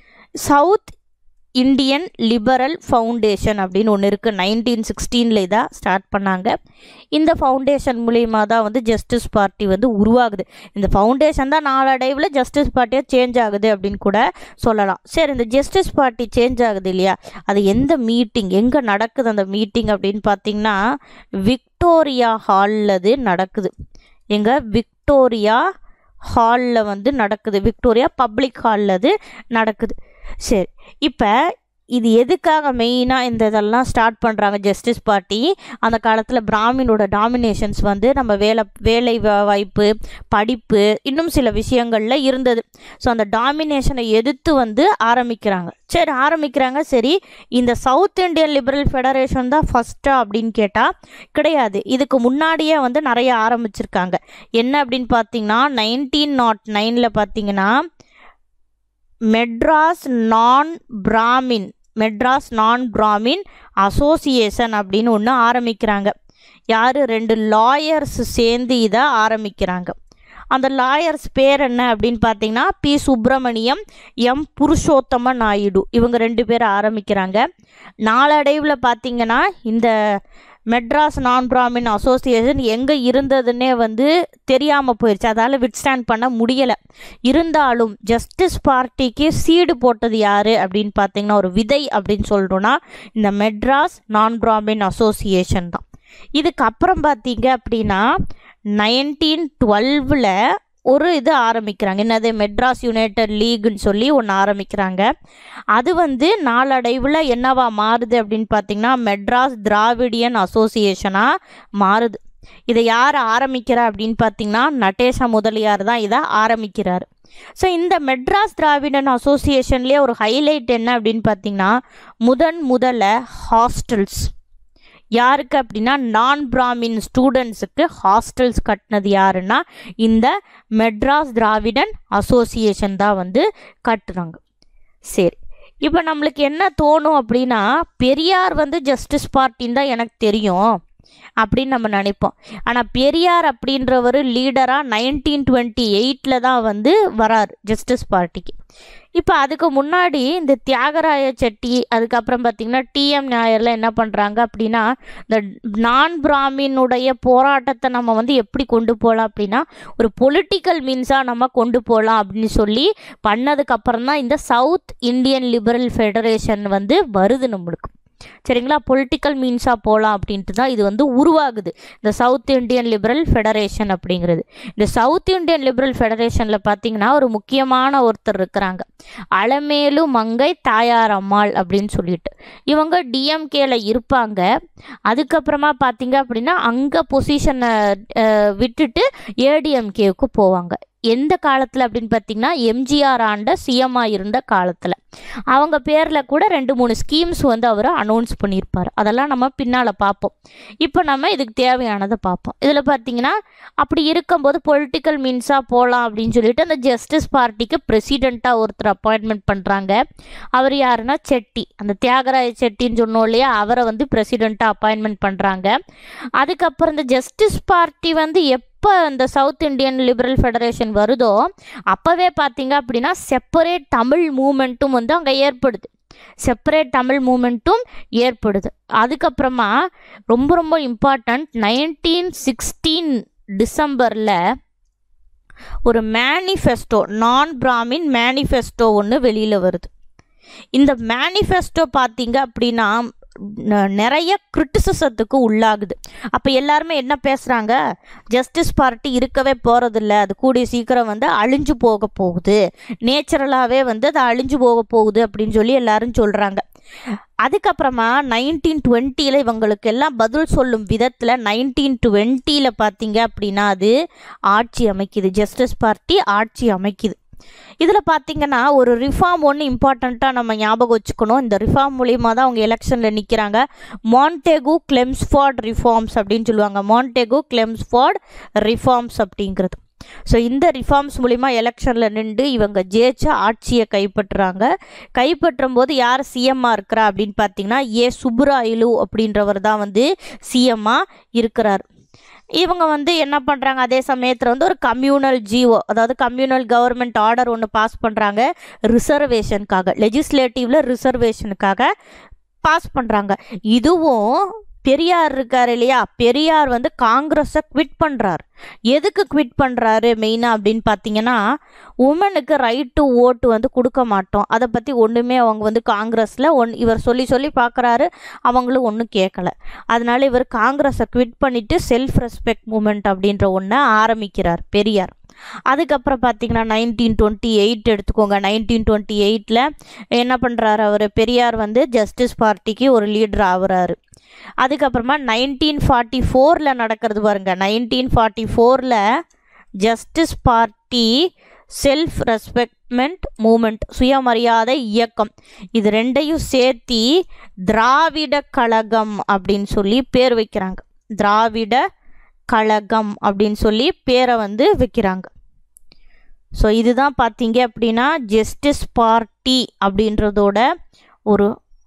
சவுத் இந்தியன் லிபரல் ஃபவுண்டேஷன் அப்படின்னு ஒன்று இருக்குது நைன்டீன் சிக்ஸ்டீனில் இதாக ஸ்டார்ட் பண்ணாங்க இந்த ஃபவுண்டேஷன் மூலியமாக தான் வந்து ஜஸ்டிஸ் பார்ட்டி வந்து உருவாகுது இந்த ஃபவுண்டேஷன் தான் நாளடைவில் ஜஸ்டிஸ் பார்ட்டியாக சேஞ்ச் ஆகுது அப்படின்னு கூட சொல்லலாம் சரி இந்த ஜஸ்டிஸ் பார்ட்டி சேஞ்ச் ஆகுது இல்லையா அது எந்த மீட்டிங் எங்கே நடக்குது அந்த மீட்டிங் அப்படின்னு பார்த்தீங்கன்னா விக்டோரியா ஹாலில் அது நடக்குது எங்க விக்டோரியா ஹாலில் வந்து நடக்குது விக்டோரியா பப்ளிக் ஹாலில் அது நடக்குது சரி இப்போ இது எதுக்காக மெயினாக இந்த இதெல்லாம் ஸ்டார்ட் பண்ணுறாங்க ஜஸ்டிஸ் பார்ட்டி அந்த காலத்தில் பிராமினோட டாமினேஷன்ஸ் வந்து நம்ம வேலை வேலை வா- வாய்ப்பு படிப்பு இன்னும் சில விஷயங்களில் இருந்தது ஸோ அந்த டாமினேஷனை எதிர்த்து வந்து ஆரம்பிக்கிறாங்க சரி ஆரம்பிக்கிறாங்க சரி இந்த சவுத் இந்தியன் லிபரல் ஃபெடரேஷன் தான் ஃபஸ்ட்டா அப்படின்னு கேட்டால் கிடையாது இதுக்கு முன்னாடியே வந்து நிறைய ஆரம்பிச்சிருக்காங்க என்ன அப்படின்னு பார்த்தீங்கன்னா நைன்டீன் நாட் நைனில் பார்த்தீங்கன்னா மெட்ராஸ் நான் பிராமின் மெட்ராஸ் நான் பிராமின் அசோசியேஷன் அப்படின்னு ஒன்று ஆரம்பிக்கிறாங்க யார் ரெண்டு லாயர்ஸ் சேர்ந்து இதை ஆரம்பிக்கிறாங்க அந்த லாயர்ஸ் பேர் என்ன அப்படின்னு பார்த்தீங்கன்னா பி சுப்பிரமணியம் எம் புருஷோத்தம நாயுடு இவங்க ரெண்டு பேர் ஆரம்பிக்கிறாங்க நாளடைவில் பார்த்தீங்கன்னா இந்த மெட்ராஸ் நான் பிராமின் அசோசியேஷன் எங்கே இருந்ததுன்னே வந்து தெரியாமல் போயிடுச்சு அதால் விட்ஸ்டாண்ட் பண்ண முடியலை இருந்தாலும் ஜஸ்டிஸ் பார்ட்டிக்கு சீடு போட்டது யார் அப்படின்னு பார்த்தீங்கன்னா ஒரு விதை அப்படின்னு சொல்கிறோன்னா இந்த மெட்ராஸ் நான் பிராமின் அசோசியேஷன் தான் இதுக்கப்புறம் பார்த்தீங்க அப்படின்னா நைன்டீன் டுவெல்வில் ஒரு இது ஆரம்பிக்கிறாங்க என்னது மெட்ராஸ் யுனைடெட் லீக்னு சொல்லி ஒன்று ஆரம்பிக்கிறாங்க அது வந்து நாளடைவில் என்னவா மாறுது அப்படின்னு பார்த்தீங்கன்னா மெட்ராஸ் திராவிடியன் அசோசியேஷனாக மாறுது இதை யார் ஆரம்பிக்கிறா அப்படின்னு பார்த்தீங்கன்னா நட்டேஷ முதலியார் தான் இதை ஆரம்பிக்கிறார் ஸோ இந்த மெட்ராஸ் திராவிடன் அசோசியேஷன்லேயே ஒரு ஹைலைட் என்ன அப்படின்னு பார்த்தீங்கன்னா முதன் முதல்ல ஹாஸ்டல்ஸ் யாருக்கு அப்படின்னா நான் பிராமின் ஸ்டூடெண்ட்ஸுக்கு ஹாஸ்டல்ஸ் கட்டினது யாருன்னா இந்த மெட்ராஸ் திராவிடன் அசோசியேஷன் தான் வந்து கட்டுறாங்க சரி இப்போ நம்மளுக்கு என்ன தோணும் அப்படின்னா பெரியார் வந்து ஜஸ்டிஸ் பார்ட்டின்னு தான் எனக்கு தெரியும் அப்படின்னு நம்ம நினைப்போம் ஆனால் பெரியார் அப்படின்றவர் லீடராக நைன்டீன் டுவெண்ட்டி எயிட்டில் தான் வந்து வரார் ஜஸ்டிஸ் பார்ட்டிக்கு இப்போ அதுக்கு முன்னாடி இந்த தியாகராய செட்டி அதுக்கப்புறம் பார்த்திங்கன்னா டிஎம் நாயர்லாம் என்ன பண்ணுறாங்க அப்படின்னா இந்த நான் பிராமினுடைய போராட்டத்தை நம்ம வந்து எப்படி கொண்டு போகலாம் அப்படின்னா ஒரு பொலிட்டிக்கல் மீன்ஸாக நம்ம கொண்டு போகலாம் அப்படின்னு சொல்லி பண்ணதுக்கப்புறம் தான் இந்த சவுத் இந்தியன் லிபரல் ஃபெடரேஷன் வந்து வருது நம்மளுக்கு சரிங்களா பொலிட்டிக்கல் மீன்ஸாக போகலாம் அப்படின்ட்டு தான் இது வந்து உருவாகுது இந்த சவுத் இந்தியன் லிபரல் ஃபெடரேஷன் அப்படிங்கிறது இந்த சவுத் இந்தியன் லிபரல் ஃபெடரேஷனில் பார்த்தீங்கன்னா ஒரு முக்கியமான ஒருத்தர் இருக்கிறாங்க அலமேலு மங்கை தாயார் அம்மாள் அப்படின்னு சொல்லிட்டு இவங்க டிஎம்கேல இருப்பாங்க அதுக்கப்புறமா பார்த்தீங்க அப்படின்னா அங்கே பொசிஷனை விட்டுட்டு ஏடிஎம்கேவுக்கு போவாங்க எந்த காலத்தில் அப்படின்னு பார்த்தீங்கன்னா எம்ஜிஆர் ஆண்ட சிஎம்மாக இருந்த காலத்தில் அவங்க பேரில் கூட ரெண்டு மூணு ஸ்கீம்ஸ் வந்து அவர் அனௌன்ஸ் பண்ணியிருப்பார் அதெல்லாம் நம்ம பின்னால் பார்ப்போம் இப்போ நம்ம இதுக்கு தேவையானதை பார்ப்போம் இதில் பார்த்தீங்கன்னா அப்படி இருக்கும்போது பொலிட்டிக்கல் மீன்ஸாக போகலாம் அப்படின்னு சொல்லிட்டு அந்த ஜஸ்டிஸ் பார்ட்டிக்கு பிரசிடெண்ட்டாக ஒருத்தர் அப்பாயின்மெண்ட் பண்ணுறாங்க அவர் யாருன்னா செட்டி அந்த தியாகராய செட்டின்னு சொன்னோம் இல்லையா அவரை வந்து பிரசிடெண்ட்டாக அப்பாயின்மெண்ட் பண்ணுறாங்க அதுக்கப்புறம் இந்த ஜஸ்டிஸ் பார்ட்டி வந்து எப்போ இந்த சவுத் இந்தியன் லிபரல் ஃபெடரேஷன் வருதோ அப்போவே பார்த்தீங்க அப்படின்னா செப்பரேட் தமிழ் மூமெண்ட்டும் வந்து அங்கே ஏற்படுது செப்பரேட் தமிழ் மூமெண்ட்டும் ஏற்படுது அதுக்கப்புறமா ரொம்ப ரொம்ப இம்பார்ட்டண்ட் நைன்டீன் சிக்ஸ்டீன் டிசம்பரில் ஒரு மேனிஃபெஸ்டோ நான் பிராமின் மேனிஃபெஸ்டோ ஒன்று வெளியில் வருது இந்த மேனிஃபெஸ்டோ பார்த்தீங்க அப்படின்னா ந- நிறைய கிரிட்டிசிசத்துக்கு உள்ளாகுது அப்போ எல்லாருமே என்ன பேசுகிறாங்க ஜஸ்டிஸ் பார்ட்டி இருக்கவே போகிறதில்ல அது கூடிய சீக்கிரம் வந்து அழிஞ்சு போக போகுது நேச்சுரலாகவே வந்து அது அழிஞ்சு போக போகுது அப்படின்னு சொல்லி எல்லாரும் சொல்கிறாங்க அதுக்கப்புறமா நைன்டீன் டுவெண்ட்டியில் இவங்களுக்கு எல்லாம் பதில் சொல்லும் விதத்தில் நைன்டீன் டுவெண்ட்டியில் பார்த்தீங்க அப்படின்னா அது ஆட்சி அமைக்குது ஜஸ்டிஸ் பார்ட்டி ஆட்சி அமைக்குது இதில் பார்த்தீங்கன்னா ஒரு ரிஃபார்ம் ஒன்று இம்பார்ட்டண்ட்டாக நம்ம ஞாபகம் வச்சுக்கணும் இந்த ரிஃபார்ம் மூலியமாக தான் அவங்க எலெக்ஷனில் நிற்கிறாங்க மான்டேகு கிளெம்ஸ்ஃபார்ட் ரிஃபார்ம்ஸ் அப்படின்னு சொல்லுவாங்க மான்டேகு கிளெம்ஸ்ஃபார்ட் ரிஃபார்ம்ஸ் அப்படிங்கிறது ஸோ இந்த ரிஃபார்ம்ஸ் மூலிமா எலெக்ஷனில் நின்று இவங்க ஜெயிச்சு ஆட்சியை கைப்பற்றுறாங்க கைப்பற்றும் போது யார் சிஎம்மாக இருக்கிறா அப்படின்னு பார்த்தீங்கன்னா ஏ சுப்புராயலு அப்படின்றவர் தான் வந்து சிஎம்மாக இருக்கிறார் இவங்க வந்து என்ன பண்ணுறாங்க அதே சமயத்தில் வந்து ஒரு கம்யூனல் ஜிஓ அதாவது கம்யூனல் கவர்மெண்ட் ஆர்டர் ஒன்று பாஸ் பண்ணுறாங்க ரிசர்வேஷனுக்காக லெஜிஸ்லேட்டிவில் ரிசர்வேஷனுக்காக பாஸ் பண்ணுறாங்க இதுவும் பெரியார் இருக்கார் இல்லையா பெரியார் வந்து காங்கிரஸை குவிட் பண்ணுறார் எதுக்கு குவிட் பண்ணுறாரு மெயினாக அப்படின்னு பார்த்தீங்கன்னா உமனுக்கு ரைட் டு ஓட்டு வந்து கொடுக்க மாட்டோம் அதை பற்றி ஒன்றுமே அவங்க வந்து காங்கிரஸில் ஒன் இவர் சொல்லி சொல்லி பார்க்குறாரு அவங்களும் ஒன்றும் கேட்கல அதனால இவர் காங்கிரஸை குவிட் பண்ணிவிட்டு செல்ஃப் ரெஸ்பெக்ட் மூமெண்ட் அப்படின்ற ஒன்றை ஆரம்பிக்கிறார் பெரியார் அதுக்கப்புறம் பார்த்தீங்கன்னா நைன்டீன் டுவெண்ட்டி எயிட் எடுத்துக்கோங்க நைன்டீன் டுவெண்ட்டி எயிட்டில் என்ன பண்ணுறாரு அவர் பெரியார் வந்து ஜஸ்டிஸ் பார்ட்டிக்கு ஒரு லீடர் ஆகுறாரு அதுக்கப்புறமா நைன்டீன் ஃபார்ட்டி ஃபோரில் நடக்கிறது பாருங்க நைன்டீன் ஃபார்ட்டி ஃபோரில் ஜஸ்டிஸ் பார்ட்டி செல்ஃப் ரெஸ்பெக்ட்மெண்ட் மூமெண்ட் சுயமரியாதை இயக்கம் இது ரெண்டையும் சேர்த்தி திராவிட கழகம் அப்படின்னு சொல்லி பேர் வைக்கிறாங்க திராவிட கழகம் அப்படின்னு சொல்லி பேரை வந்து வைக்கிறாங்க ஸோ இதுதான் பார்த்தீங்க அப்படின்னா ஜஸ்டிஸ் பார்ட்டி அப்படின்றதோட ஒரு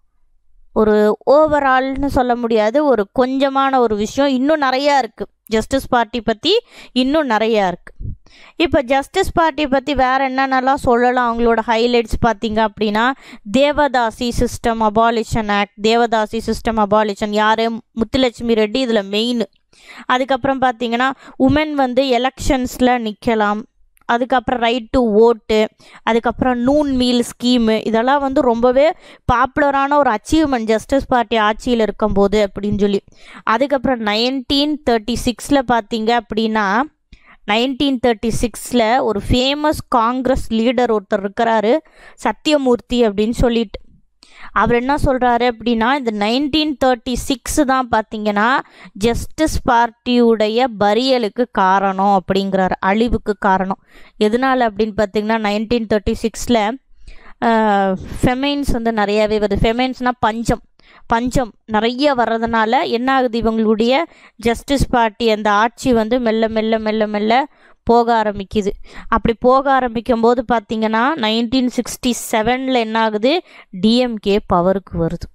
ஒரு ஓவரால்னு சொல்ல முடியாது ஒரு கொஞ்சமான ஒரு விஷயம் இன்னும் நிறையா இருக்குது ஜஸ்டிஸ் பார்ட்டி பற்றி இன்னும் நிறையா இருக்குது இப்போ ஜஸ்டிஸ் பார்ட்டி பற்றி வேறு என்னென்னலாம் சொல்லலாம் அவங்களோட ஹைலைட்ஸ் பார்த்தீங்க அப்படின்னா devadasi system abolition act devadasi system abolition யார் முத்துலட்சுமி ரெட்டி இதில் மெயின் அதுக்கப்புறம் பார்த்தீங்கன்னா உமன் வந்து எலெக்ஷன்ஸில் நிற்கலாம் அதுக்கப்புறம் ரைட் டு ஓட்டு அதுக்கப்புறம் நூன் மீல் ஸ்கீமு இதெல்லாம் வந்து ரொம்பவே பாப்புலரான ஒரு அச்சீவ்மெண்ட் ஜஸ்டிஸ் பார்ட்டி ஆட்சியில் இருக்கும்போது அப்படின்னு சொல்லி அதுக்கப்புறம் நைன்டீன் தேர்ட்டி சிக்ஸில் பார்த்தீங்க அப்படின்னா நைன்டீன் தேர்ட்டி சிக்ஸில் ஒரு ஃபேமஸ் காங்கிரஸ் லீடர் ஒருத்தர் இருக்கிறாரு சத்யமூர்த்தி அப்படின்னு சொல்லிட்டு அவர் என்ன சொல்கிறாரு அப்படின்னா இந்த நைன்டீன் தேர்ட்டி சிக்ஸ் தான் பார்த்தீங்கன்னா ஜஸ்டிஸ் பார்ட்டியுடைய பரியலுக்கு காரணம் அப்படிங்கிறார் அழிவுக்கு காரணம் எதனால் அப்படின்னு பார்த்தீங்கன்னா நைன்டீன் தேர்ட்டி சிக்ஸில் ஃபெமைன்ஸ் வந்து நிறையாவே வருது ஃபெமைன்ஸ்னால் பஞ்சம் பஞ்சம் நிறைய வர்றதுனால என்ன ஆகுது இவங்களுடைய ஜஸ்டிஸ் பார்ட்டி அந்த ஆட்சி வந்து மெல்ல மெல்ல மெல்ல மெல்ல போக ஆரம்பிக்குது அப்படி போக ஆரம்பிக்கும் போது பார்த்தீங்கன்னா நைன்டீன் சிக்ஸ்டி செவனில் என்ன ஆகுது டிஎம்கே பவருக்கு வருது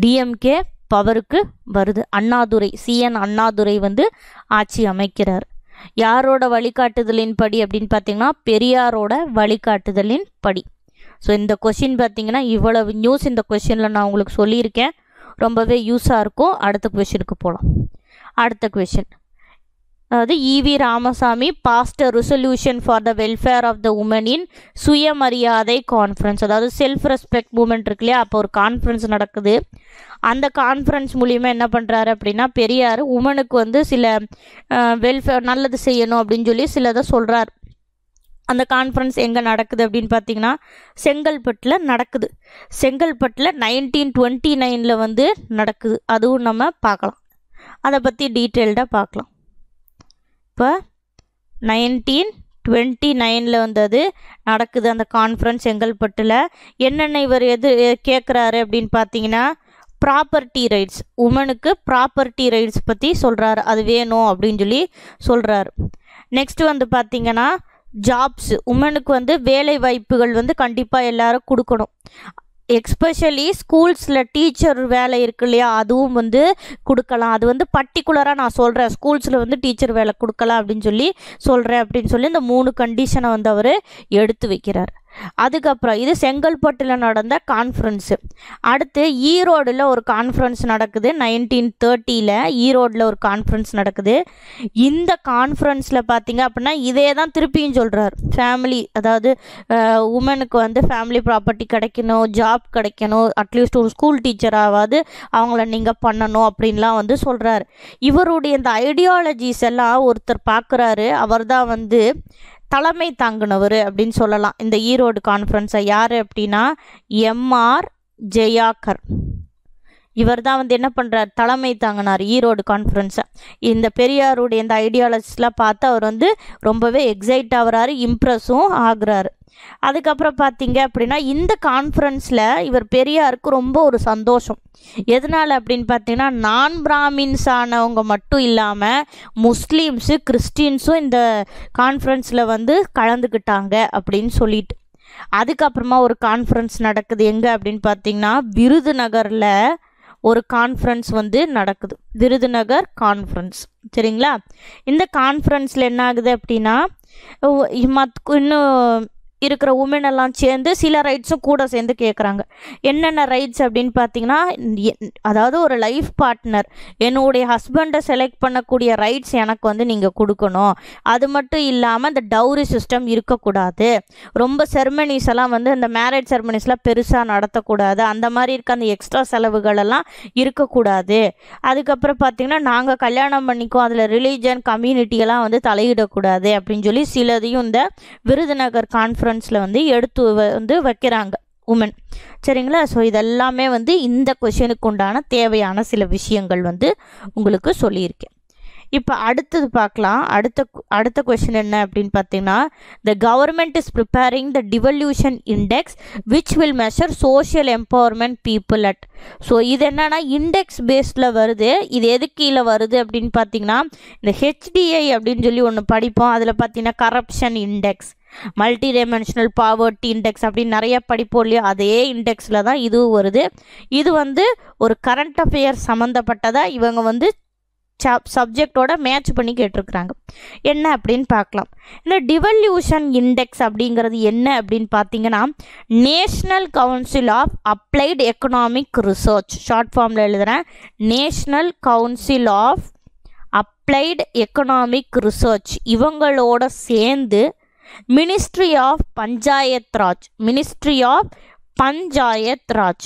டிஎம்கே பவருக்கு வருது அண்ணாதுரை சிஎன் அண்ணாதுரை வந்து ஆட்சி அமைக்கிறார் யாரோட வழிகாட்டுதலின் படி அப்படின்னு பார்த்தீங்கன்னா பெரியாரோட வழிகாட்டுதலின் படி ஸோ இந்த கொஷின் பார்த்தீங்கன்னா இவ்வளவு நியூஸ் இந்த கொஷினில் நான் உங்களுக்கு சொல்லியிருக்கேன் ரொம்பவே யூஸாக இருக்கும் அடுத்த கொஷினுக்கு போகலாம் அடுத்த கொஷின் அதாவது EV Ramasamy passed resolution for the welfare of the women in சுயமரியாதை கான்ஃபரன்ஸ் அதாவது செல்ஃப் ரெஸ்பெக்ட் மூமெண்ட் இருக்கு இல்லையா அப்போ ஒரு கான்ஃபரன்ஸ் நடக்குது அந்த கான்ஃபரன்ஸ் மூலியமாக என்ன பண்ணுறாரு அப்படின்னா பெரியார் உமனுக்கு வந்து சில வெல்ஃபேர் நல்லது செய்யணும் அப்படின்னு சொல்லி சிலதை சொல்கிறார் அந்த கான்ஃபரன்ஸ் எங்கே நடக்குது அப்படின்னு பார்த்தீங்கன்னா செங்கல்பட்டில் நடக்குது செங்கல்பட்டில் நைன்டீன் டுவெண்ட்டி நைனில் வந்து நடக்குது அதுவும் நம்ம பார்க்கலாம் அதை பற்றி டீட்டெயில்டாக பார்க்கலாம் இப்போ நைன்டீன் டுவெண்ட்டி நைனில் வந்தது நடக்குது அந்த கான்ஃபரன்ஸ் செங்கல்பட்டில் என்னென்ன இவர் எது கேட்குறாரு அப்படின்னு பார்த்தீங்கன்னா ப்ராப்பர்ட்டி ரைட்ஸ் உமனுக்கு ப்ராப்பர்ட்டி ரைட்ஸ் பற்றி சொல்கிறாரு அது வேணும் அப்படின்னு சொல்லி சொல்கிறாரு நெக்ஸ்ட் வந்து பார்த்தீங்கன்னா ஜாப்ஸ் உமனுக்கு வந்து வேலை வாய்ப்புகள் வந்து கண்டிப்பாக எல்லாரும் கொடுக்கணும் எக்ஸ்பெஷலி ஸ்கூல்ஸில் டீச்சர் வேலை இருக்கு இல்லையா அதுவும் வந்து கொடுக்கலாம் அது வந்து பர்டிகுலராக நான் சொல்கிறேன் ஸ்கூல்ஸில் வந்து டீச்சர் வேலை கொடுக்கலாம் அப்படின்னு சொல்லி சொல்கிறேன் அப்படின்னு சொல்லி இந்த மூணு கண்டிஷனை வந்து அவர் எடுத்து வைக்கிறார் அதுக்கப்புறம் இது செங்கல்பட்டில் நடந்த கான்ஃபரன்ஸு அடுத்து ஈரோடில் ஒரு கான்ஃபரன்ஸ் நடக்குது நைன்டீன் தேர்ட்டியில் ஈரோடில் ஒரு கான்ஃபரன்ஸ் நடக்குது இந்த கான்ஃபரன்ஸில் பார்த்தீங்க அப்படின்னா இதே தான் திருப்பியும் சொல்கிறார் ஃபேமிலி அதாவது உமனுக்கு வந்து ஃபேமிலி ப்ராப்பர்ட்டி கிடைக்கணும் ஜாப் கிடைக்கணும் அட்லீஸ்ட் ஒரு ஸ்கூல் டீச்சராவது அவங்கள நீங்கள் பண்ணணும் அப்படின்லாம் வந்து சொல்கிறார் இவருடைய இந்த ஐடியாலஜிஸ் எல்லாம் ஒருத்தர் பார்க்குறாரு அவர் தான் வந்து தலைமை தாங்கினவர் அப்படின்னு சொல்லலாம் இந்த ஈரோடு கான்ஃபரன்ஸை யார் அப்படின்னா எம்ஆர் ஜெயாக்கர் இவர் தான் வந்து என்ன பண்ணுறார் தலைமை தாங்கினார் ஈரோடு கான்ஃபரன்ஸை இந்த பெரியாருடைய இந்த ஐடியாலஜிஸ்லாம் பார்த்து அவர் வந்து ரொம்பவே எக்ஸைட் ஆகுறாரு இம்ப்ரெஸ்ஸும் ஆகுறாரு அதுக்கப்புறம் பார்த்தீங்க அப்படின்னா இந்த கான்ஃபரன்ஸில் இவர் பெரியாருக்கு ரொம்ப ஒரு சந்தோஷம் எதனால் அப்படின்னு பார்த்தீங்கன்னா நான் பிராமின்ஸ் ஆனவங்க மட்டும் இல்லாமல் முஸ்லீம்ஸு கிறிஸ்டின்ஸும் இந்த கான்ஃபரன்ஸில் வந்து கலந்துக்கிட்டாங்க அப்படின்னு சொல்லிட்டு அதுக்கப்புறமா ஒரு கான்ஃபரன்ஸ் நடக்குது எங்கே அப்படின்னு பார்த்தீங்கன்னா விருதுநகரில் ஒரு கான்ஃபரன்ஸ் வந்து நடக்குது விருதுநகர் கான்ஃபரன்ஸ் சரிங்களா இந்த கான்ஃபரன்ஸில் என்ன ஆகுது அப்படின்னா மத் இன்னும் இருக்கிற உமன் எல்லாம் சேர்ந்து சில ரைட்ஸும் கூட சேர்ந்து கேட்குறாங்க என்னென்ன ரைட்ஸ் அப்படின்னு பார்த்தீங்கன்னா அதாவது ஒரு லைஃப் பார்ட்னர் என்னுடைய ஹஸ்பண்டை செலக்ட் பண்ணக்கூடிய ரைட்ஸ் எனக்கு வந்து நீங்கள் கொடுக்கணும் அது மட்டும் இல்லாமல் இந்த டவுரி சிஸ்டம் இருக்கக்கூடாது ரொம்ப செர்மனிஸ் எல்லாம் வந்து இந்த மேரேஜ் செர்மனிஸ்லாம் பெருசாக நடத்தக்கூடாது அந்த மாதிரி இருக்க அந்த எக்ஸ்ட்ரா செலவுகள் எல்லாம் இருக்கக்கூடாது அதுக்கப்புறம் பார்த்தீங்கன்னா நாங்கள் கல்யாணம் பண்ணிக்கோ அதில் ரிலீஜன் கம்யூனிட்டியெல்லாம் வந்து தலையிடக்கூடாது அப்படின்னு சொல்லி சிலதையும் இந்த விருதுநகர் கான்ஃபரன்ஸ் கான்ஃபரன்ஸில் வந்து எடுத்து வந்து வைக்கிறாங்க உமன் சரிங்களா ஸோ இதெல்லாமே வந்து இந்த கொஷனுக்கு உண்டான தேவையான சில விஷயங்கள் வந்து உங்களுக்கு சொல்லியிருக்கேன் இப்போ அடுத்தது பார்க்கலாம் அடுத்த அடுத்த கொஷின் என்ன அப்படின்னு பார்த்தீங்கன்னா the government is preparing the devolution index which will measure social empowerment people at so இது என்னன்னா இண்டெக்ஸ் பேஸில் வருது இது எது கீழே வருது அப்படின்னு பார்த்தீங்கன்னா இந்த ஹெச்டிஐ அப்படின்னு சொல்லி ஒன்று படிப்போம் அதில் பார்த்தீங்கன்னா corruption index multidimensional poverty index அப்படின்னு நிறைய படிப்போம் இல்லையா அதே இண்டெக்ஸில் தான் இதுவும் வருது இது வந்து ஒரு கரண்ட் அஃபேர் சம்மந்தப்பட்டதாக இவங்க வந்து சப்ஜெக்டோட மேட்ச் பண்ணி கேட்டிருக்கிறாங்க என்ன அப்படின்னு பார்க்கலாம் இந்த டிவல்யூஷன் இண்டெக்ஸ் அப்படிங்கிறது என்ன அப்படின்னு பார்த்தீங்கன்னா national council of applied economic research short ஃபார்மில் எழுதுகிறேன் national council of applied economic research இவங்களோட சேர்ந்து ministry of panchayat raj ministry of panchayat raj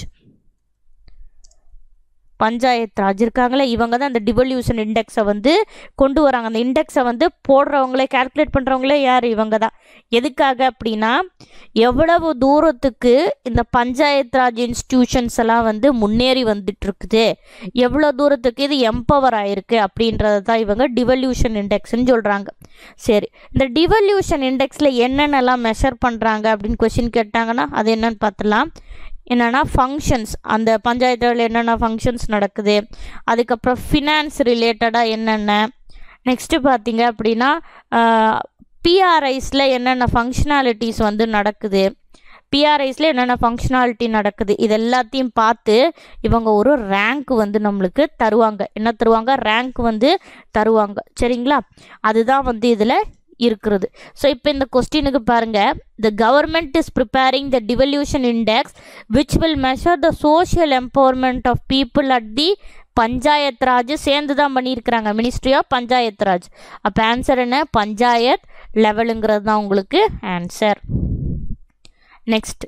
panchayat raj இருக்காங்களே இவங்க தான் அந்த டிவல்யூஷன் இண்டெக்ஸை வந்து கொண்டு வராங்க அந்த இண்டெக்ஸை வந்து போடுறவங்களே கால்குலேட் பண்ணுறவங்களே யார் இவங்க தான் எதுக்காக அப்படின்னா எவ்வளவு தூரத்துக்கு இந்த பஞ்சாயத் ராஜ் இன்ஸ்டிடியூஷன்ஸ் எல்லாம் வந்து முன்னேறி வந்துட்டு இருக்குது எவ்வளோ தூரத்துக்கு இது எம்பவர் ஆயிருக்கு அப்படின்றத தான் இவங்க டிவல்யூஷன் இண்டெக்ஸ்ன்னு சொல்கிறாங்க சரி இந்த டிவல்யூஷன் இண்டெக்ஸில் என்னென்னலாம் மெஷர் பண்ணுறாங்க அப்படின்னு கொஷின் கேட்டாங்கன்னா அது என்னன்னு பார்த்துலாம் என்னென்னா ஃபங்க்ஷன்ஸ் அந்த பஞ்சாயத்தில் என்னென்ன ஃபங்க்ஷன்ஸ் நடக்குது அதுக்கப்புறம் ஃபினான்ஸ் ரிலேட்டடாக என்னென்ன நெக்ஸ்ட்டு பார்த்தீங்க அப்படின்னா பிஆர்ஐஸில் என்னென்ன ஃபங்க்ஷனாலிட்டிஸ் வந்து நடக்குது பிஆர்ஐஸில் என்னென்ன ஃபங்க்ஷனாலிட்டி நடக்குது இது எல்லாத்தையும் பார்த்து இவங்க ஒரு ரேங்க் வந்து நம்மளுக்கு தருவாங்க என்ன தருவாங்க ரேங்க் வந்து தருவாங்க சரிங்களா அதுதான் வந்து இதில் இருக்கிறது ஸோ இப்போ இந்த கொஸ்டினுக்கு பாருங்க the government is preparing the devolution index which will measure the social empowerment of people at the panchayat raj சேர்ந்து தான் பண்ணியிருக்கிறாங்க மினிஸ்ட்ரி ஆஃப் பஞ்சாயத் ராஜ் அப்போ ஆன்சர் என்ன பஞ்சாயத் லெவலுங்கிறது தான் உங்களுக்கு answer next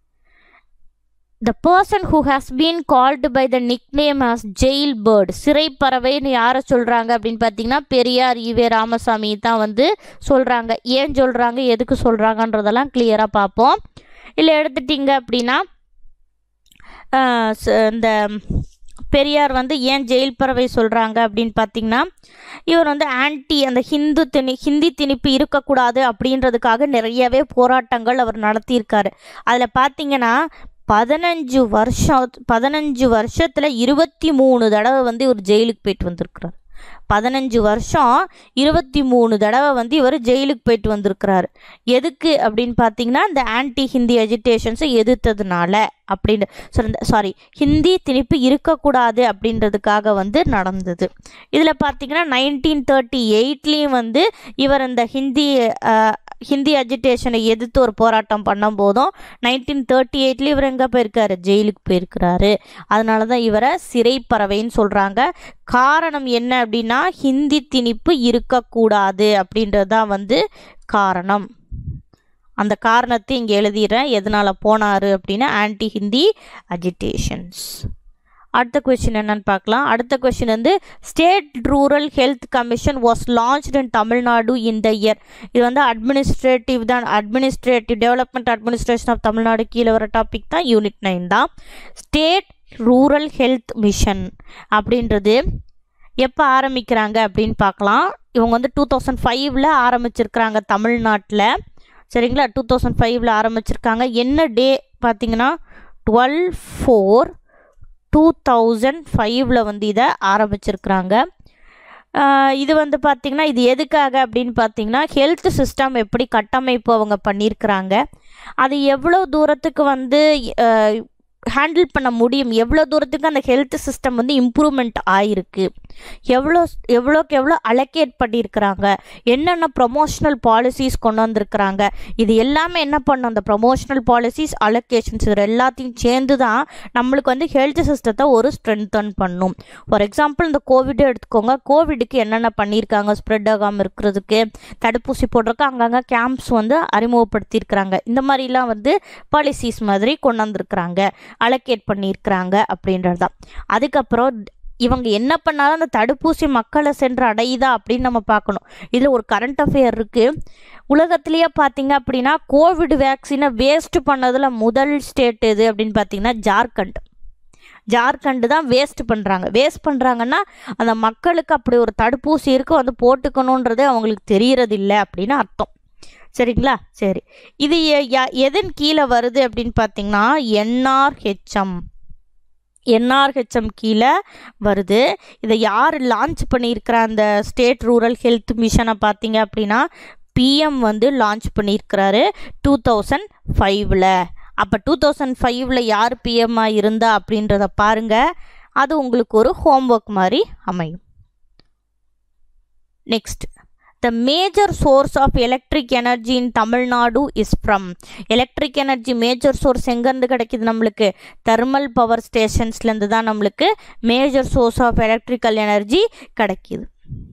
the person who has been called by the nickname as jailbird சிறை பறவைன்னு யாரை சொல்கிறாங்க அப்படின்னு பார்த்தீங்கன்னா பெரியார் ஈவே ராமசாமி தான் வந்து சொல்கிறாங்க ஏன் சொல்கிறாங்க எதுக்கு சொல்கிறாங்கன்றதெல்லாம் கிளியராக பார்ப்போம் இல்லை எடுத்துட்டிங்க அப்படின்னா ஆஹ் ச- இந்த பெரியார் வந்து ஏன் ஜெயில் பறவை சொல்கிறாங்க அப்படின்னு பார்த்தீங்கன்னா இவர் வந்து ஆன்டி அந்த ஹிந்து திணி ஹிந்தி திணிப்பு இருக்கக்கூடாது அப்படின்றதுக்காக நிறையவே போராட்டங்கள் அவர் நடத்தியிருக்காரு அதில் பார்த்தீங்கன்னா பதினஞ்சு வருஷம் பதினஞ்சு வருஷத்தில் இருபத்தி மூணு தடவை வந்து இவர் ஜெயிலுக்கு போயிட்டு வந்திருக்கிறார் பதினஞ்சு வருஷம் இருபத்தி மூணு தடவை வந்து இவர் ஜெயிலுக்கு போயிட்டு வந்திருக்கிறாரு எதுக்கு அப்படின்னு பார்த்தீங்கன்னா இந்த ஆன்டி ஹிந்தி எஜிடேஷன்ஸை எதிர்த்ததுனால அப்படின்னு சாரி ஹிந்தி திணிப்பு இருக்கக்கூடாது அப்படின்றதுக்காக வந்து நடந்தது இதில் பார்த்தீங்கன்னா நைன்டீன் தேர்ட்டி எயிட்லேயும் வந்து இவர் இந்த ஹிந்தி அஹ், ஹிந்தி அஜிடேஷனை எதிர்த்து ஒரு போராட்டம் பண்ணும் போதும் நைன்டீன் தேர்ட்டி எயிட்லேயும் இவர் எங்கே போயிருக்காரு ஜெயிலுக்கு போயிருக்கிறாரு அதனால தான் இவரை சிறை பறவைன்னு சொல்கிறாங்க காரணம் என்ன அப்படின்னா ஹிந்தி திணிப்பு இருக்கக்கூடாது அப்படின்றது தான் வந்து காரணம் அந்த காரணத்தை இங்கே எழுதிடுறேன் எதனால் போனார் அப்படின்னா ஆன்டி ஹிந்தி அஜிடேஷன்ஸ் அடுத்த கொஸ்டின் என்னன்னு பார்க்கலாம் அடுத்த கொஸ்டின் வந்து state rural health commission was launched in Tamil Nadu இந்த இயர் இது வந்து அட்மினிஸ்ட்ரேட்டிவ் தான் administrative development administration of Tamil Nadu கீழே வர டாபிக் தான் யூனிட் நைன் தான் ஸ்டேட் ரூரல் ஹெல்த் மிஷன் அப்படின்றது எப்போ ஆரம்பிக்கிறாங்க அப்படின்னு பார்க்கலாம் இவங்க வந்து டூ தௌசண்ட் ஃபைவ்ல ஆரம்பிச்சிருக்கிறாங்க தமிழ்நாட்டில் சரிங்களா டூ தௌசண்ட் ஃபைவ்ல ஆரம்பிச்சிருக்காங்க என்ன டே பார்த்தீங்கன்னா டுவெல் ஃபோர் டூ தௌசண்ட் ஃபைவ்ல வந்து இதை ஆரம்பிச்சிருக்கிறாங்க ஆஹ் இது வந்து பார்த்திங்கன்னா இது எதுக்காக அப்படின்னு பார்த்தீங்கன்னா ஹெல்த் சிஸ்டம் எப்படி கட்டமைப்பு அவங்க பண்ணியிருக்கிறாங்க அது எவ்வளோ தூரத்துக்கு வந்து ஹேண்டில் பண்ண முடியும் எவ்வளோ தூரத்துக்கு அந்த ஹெல்த் சிஸ்டம் வந்து இம்ப்ரூவ்மெண்ட் ஆயிருக்கு எவ்வளோ எவ்வளோக்கு எவ்வளோ அலோகேட் பண்ணியிருக்கிறாங்க என்னென்ன ப்ரொமோஷனல் பாலிசிஸ் கொண்டு வந்திருக்கிறாங்க இது எல்லாமே என்ன பண்ணும் அந்த ப்ரொமோஷனல் பாலிசிஸ் அலோகேஷன்ஸ் இது எல்லாத்தையும் சேர்ந்து தான் நம்மளுக்கு வந்து ஹெல்த் சிஸ்டத்தை ஒரு ஸ்ட்ரென்தன் பண்ணும் ஃபார் எக்ஸாம்பிள் இந்த கோவிடே எடுத்துக்கோங்க கோவிடுக்கு என்னென்ன பண்ணியிருக்காங்க ஸ்ப்ரெட் ஆகாமல் இருக்கிறதுக்கு தடுப்பூசி போடுறதுக்கு அங்கங்கே கேம்ப்ஸ் வந்து அறிமுகப்படுத்தியிருக்கிறாங்க இந்த மாதிரிலாம் வந்து பாலிசிஸ் மாதிரி கொண்டு வந்திருக்கிறாங்க அலோகேட் பண்ணியிருக்கிறாங்க அப்படின்றது தான் அதுக்கப்புறம் இவங்க என்ன பண்ணாலும் அந்த தடுப்பூசி மக்களை சென்று அடையுதா அப்படின்னு நம்ம பார்க்கணும் இதில் ஒரு கரண்ட் அஃபேர் இருக்குது உலகத்திலேயே பார்த்தீங்க அப்படின்னா கோவிட் வேக்சினை வேஸ்ட் பண்ணதில் முதல் ஸ்டேட் எது அப்படின்னு பார்த்தீங்கன்னா ஜார்க்கண்ட் ஜார்க்கண்ட் தான் வேஸ்ட் பண்ணுறாங்க வேஸ்ட் பண்ணுறாங்கன்னா அந்த மக்களுக்கு அப்படி ஒரு தடுப்பூசி இருக்கு வந்து போட்டுக்கணுன்றது அவங்களுக்கு தெரியறதில்ல அப்படின்னு அர்த்தம் சரிங்களா சரி இது எ- ய- எதன் கீழே வருது அப்படின்னு பார்த்தீங்கன்னா என்ஆர்ஹெச்எம் என்ஆர்ஹெச்எம் கீழே வருது இதை யார் லான்ச் பண்ணியிருக்கிற அந்த ஸ்டேட் ரூரல் ஹெல்த் மிஷனை பார்த்தீங்க அப்படின்னா பிஎம் வந்து லான்ச் பண்ணியிருக்கிறாரு டூ தௌசண்ட் ஃபைவ்ல அப்போ டூ தௌசண்ட் ஃபைவ்ல யார் பிஎம்மாக இருந்தா அப்படின்றத பாருங்க அது உங்களுக்கு ஒரு ஹோம்ஒர்க் மாதிரி அமையும் next the major source of electric energy in Tamil Nadu is from electric energy major source எங்கேருந்து கிடைக்குது நம்மளுக்கு தெர்மல் பவர் ஸ்டேஷன்ஸ்லேருந்து தான் நம்மளுக்கு major source of electrical energy கிடைக்குது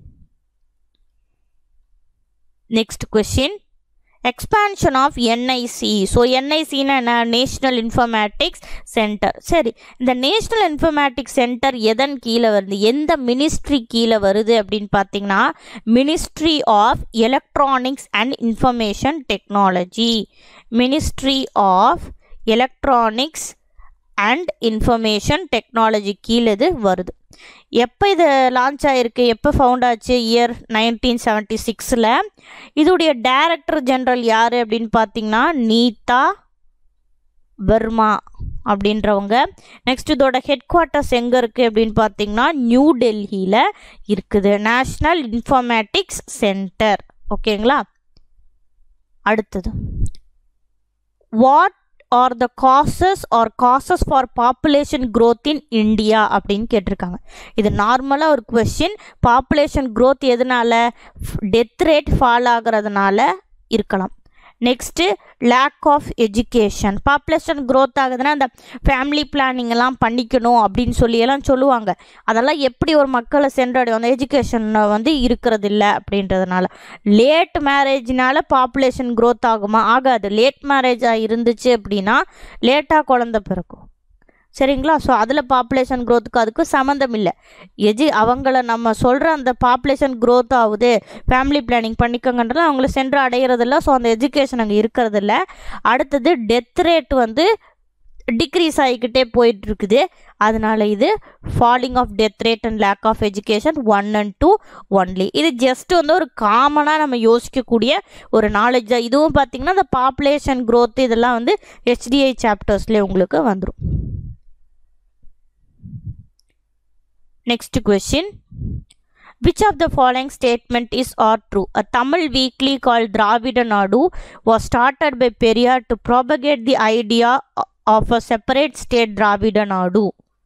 next question expansion of NIC so என்ஐசின்னா என்ன நேஷ்னல் இன்ஃபர்மேட்டிக்ஸ் சென்டர் சரி இந்த நேஷ்னல் இன்ஃபர்மேட்டிக்ஸ் சென்டர் எதன் கீழே வருது எந்த மினிஸ்ட்ரி கீழே வருது அப்படின்னு பார்த்தீங்கன்னா ministry of electronics and information technology ministry of electronics and information technology கீழே இது வருது எப்போ இது லான்ச் ஆயிருக்கு எப்போ ஃபவுண்ட் ஆச்சு இயர் நைன்டீன் செவன்ட்டி சிக்ஸில் இதோடைய டைரக்டர் ஜெனரல் யார் அப்படின்னு பார்த்தீங்கன்னா நீதா வர்மா அப்படின்றவங்க நெக்ஸ்ட் இதோட ஹெட் குவார்ட்டர்ஸ் எங்கே இருக்குது அப்படின்னு பார்த்தீங்கன்னா நியூ டெல்லியில் இருக்குது நேஷ்னல் இன்ஃபர்மேட்டிக்ஸ் சென்டர் ஓகேங்களா அடுத்தது what are the causes are causes for population growth in India அப்படின்னு கேட்டிருக்காங்க இது நார்மலாக ஒரு கொஷின் பாப்புலேஷன் growth எதனால டெத் ரேட் ஃபால் ஆகிறதுனால இருக்கலாம் next lack of education population growth ஆகுதுன்னா அந்த ஃபேமிலி பிளானிங் எல்லாம் பண்ணிக்கணும் அப்படின்னு சொல்லி எல்லாம் சொல்லுவாங்க அதெல்லாம் எப்படி ஒரு மக்களை சென்றடையும் அந்த எஜுகேஷன் வந்து இருக்கிறது இல்லை அப்படின்றதுனால லேட் மேரேஜ்னால பாப்புலேஷன் growth ஆகுமா ஆகாது லேட் மேரேஜாக இருந்துச்சு அப்படின்னா லேட்டாக குழந்த பிறக்கும் சரிங்களா ஸோ அதில் பாப்புலேஷன் க்ரோத்துக்கு அதுக்கும் சம்மந்தம் இல்லை எஜு அவங்கள நம்ம சொல்கிற அந்த பாப்புலேஷன் growth ஆகுது ஃபேமிலி பிளானிங் பண்ணிக்கோங்கன்றது அவங்கள சென்று அடையிறதில்ல ஸோ அந்த எஜுகேஷன் அங்கே இருக்கிறதில்ல அடுத்தது டெத் ரேட் வந்து டிக்ரீஸ் ஆகிக்கிட்டே போயிட்டு இருக்குது அதனால இது falling of death rate and lack of education one and two only இது ஜஸ்ட் வந்து ஒரு காமனாக நம்ம யோசிக்கக்கூடிய ஒரு நாலேஜ் தான் இதுவும் பார்த்திங்கன்னா இந்த பாப்புலேஷன் growth இதெல்லாம் வந்து ஹெச்டிஐ சாப்டர்ஸ்லேயே உங்களுக்கு வந்துடும் Next question. Which of the following statement is or true? A Tamil weekly called Dravida Nadu was started by Periyar to propagate the idea of a separate state Dravida Nadu.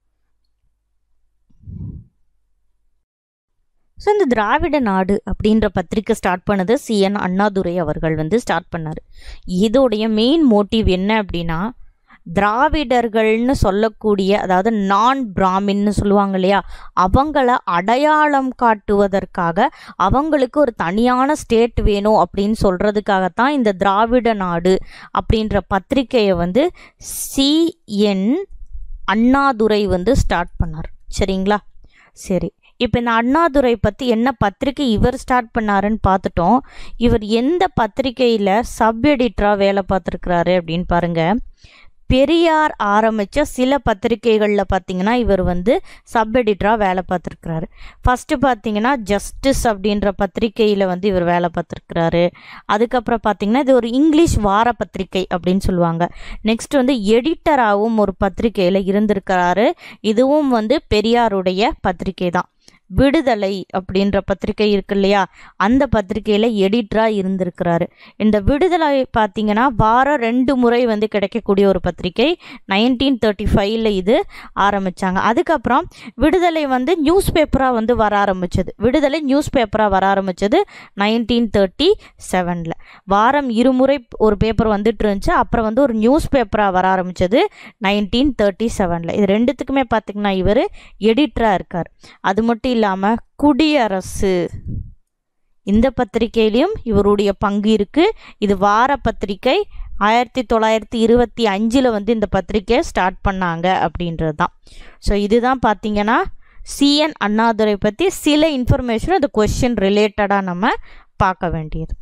So இந்த திராவிட நாடு அப்படின்ற பத்திரிக்கை start பண்ணது CN Annadurai அவர்கள் வந்து start பண்ணார் இதோடைய main motive என்ன அப்படின்னா திராவிடர்கள்னு சொல்லக்கூடிய அதாவது நான் பிராமின்னு சொல்லுவாங்க இல்லையா அவங்கள அடையாளம் காட்டுவதற்காக அவங்களுக்கு ஒரு தனியான ஸ்டேட் வேணும் அப்படின்னு சொல்கிறதுக்காகத்தான் இந்த திராவிட நாடு அப்படின்ற பத்திரிக்கையை வந்து சிஎன் அண்ணாதுரை வந்து ஸ்டார்ட் பண்ணார் சரிங்களா சரி இப்போ இந்த அண்ணாதுரை பற்றி என்ன பத்திரிக்கை இவர் ஸ்டார்ட் பண்ணாருன்னு பார்த்துட்டோம் இவர் எந்த பத்திரிக்கையில் சப் எடிட்டராக வேலை பார்த்துருக்கிறாரு அப்படின்னு பாருங்கள் பெரியார் ஆரம்பித்த சில பத்திரிகைகளில் பார்த்தீங்கன்னா இவர் வந்து சப் எடிட்டராக வேலை பார்த்துருக்கிறாரு ஃபஸ்ட்டு பார்த்தீங்கன்னா ஜஸ்டிஸ் அப்படின்ற பத்திரிகையில் வந்து இவர் வேலை பார்த்துருக்கிறாரு அதுக்கப்புறம் பார்த்தீங்கன்னா இது ஒரு இங்கிலீஷ் வார பத்திரிகை அப்படின்னு சொல்லுவாங்க நெக்ஸ்ட் வந்து எடிட்டராகவும் ஒரு பத்திரிகையில் இருந்திருக்கிறாரு இதுவும் வந்து பெரியாருடைய பத்திரிகை தான் விடுதலை அப்படின்ற பத்திரிகை இருக்கு இல்லையா அந்த பத்திரிகையில் எடிட்டராக இருந்திருக்கிறாரு இந்த விடுதலை பார்த்தீங்கன்னா வாரம் ரெண்டு முறை வந்து கிடைக்கக்கூடிய ஒரு பத்திரிகை நைன்டீன் தேர்ட்டி ஃபைவ்ல இது ஆரம்பித்தாங்க அதுக்கப்புறம் விடுதலை வந்து நியூஸ் பேப்பராக வந்து வர ஆரம்பிச்சது விடுதலை நியூஸ் பேப்பராக வர ஆரம்பிச்சது நைன்டீன் தேர்ட்டி செவனில் வாரம் இருமுறை ஒரு பேப்பர் வந்துட்டு இருந்துச்சு அப்புறம் வந்து ஒரு நியூஸ் பேப்பராக வர ஆரம்பிச்சது நைன்டீன் தேர்ட்டி செவனில் இது ரெண்டுத்துக்குமே பார்த்திங்கன்னா இவர் எடிட்டராக இருக்கார் அது மட்டும் இல்லாமல் குடியரசு இந்த பத்திரிகையிலையும் இவருடைய பங்கு இருக்குது இது வார பத்திரிகை ஆயிரத்தி தொள்ளாயிரத்தி இருபத்தி அஞ்சில் வந்து இந்த பத்திரிக்கையை ஸ்டார்ட் பண்ணாங்க அப்படின்றது தான் ஸோ இதுதான் பார்த்தீங்கன்னா சிஎன் அண்ணாதுரை பற்றி சில இன்ஃபர்மேஷன் அந்த கொஷின் ரிலேட்டடாக நம்ம பார்க்க வேண்டியது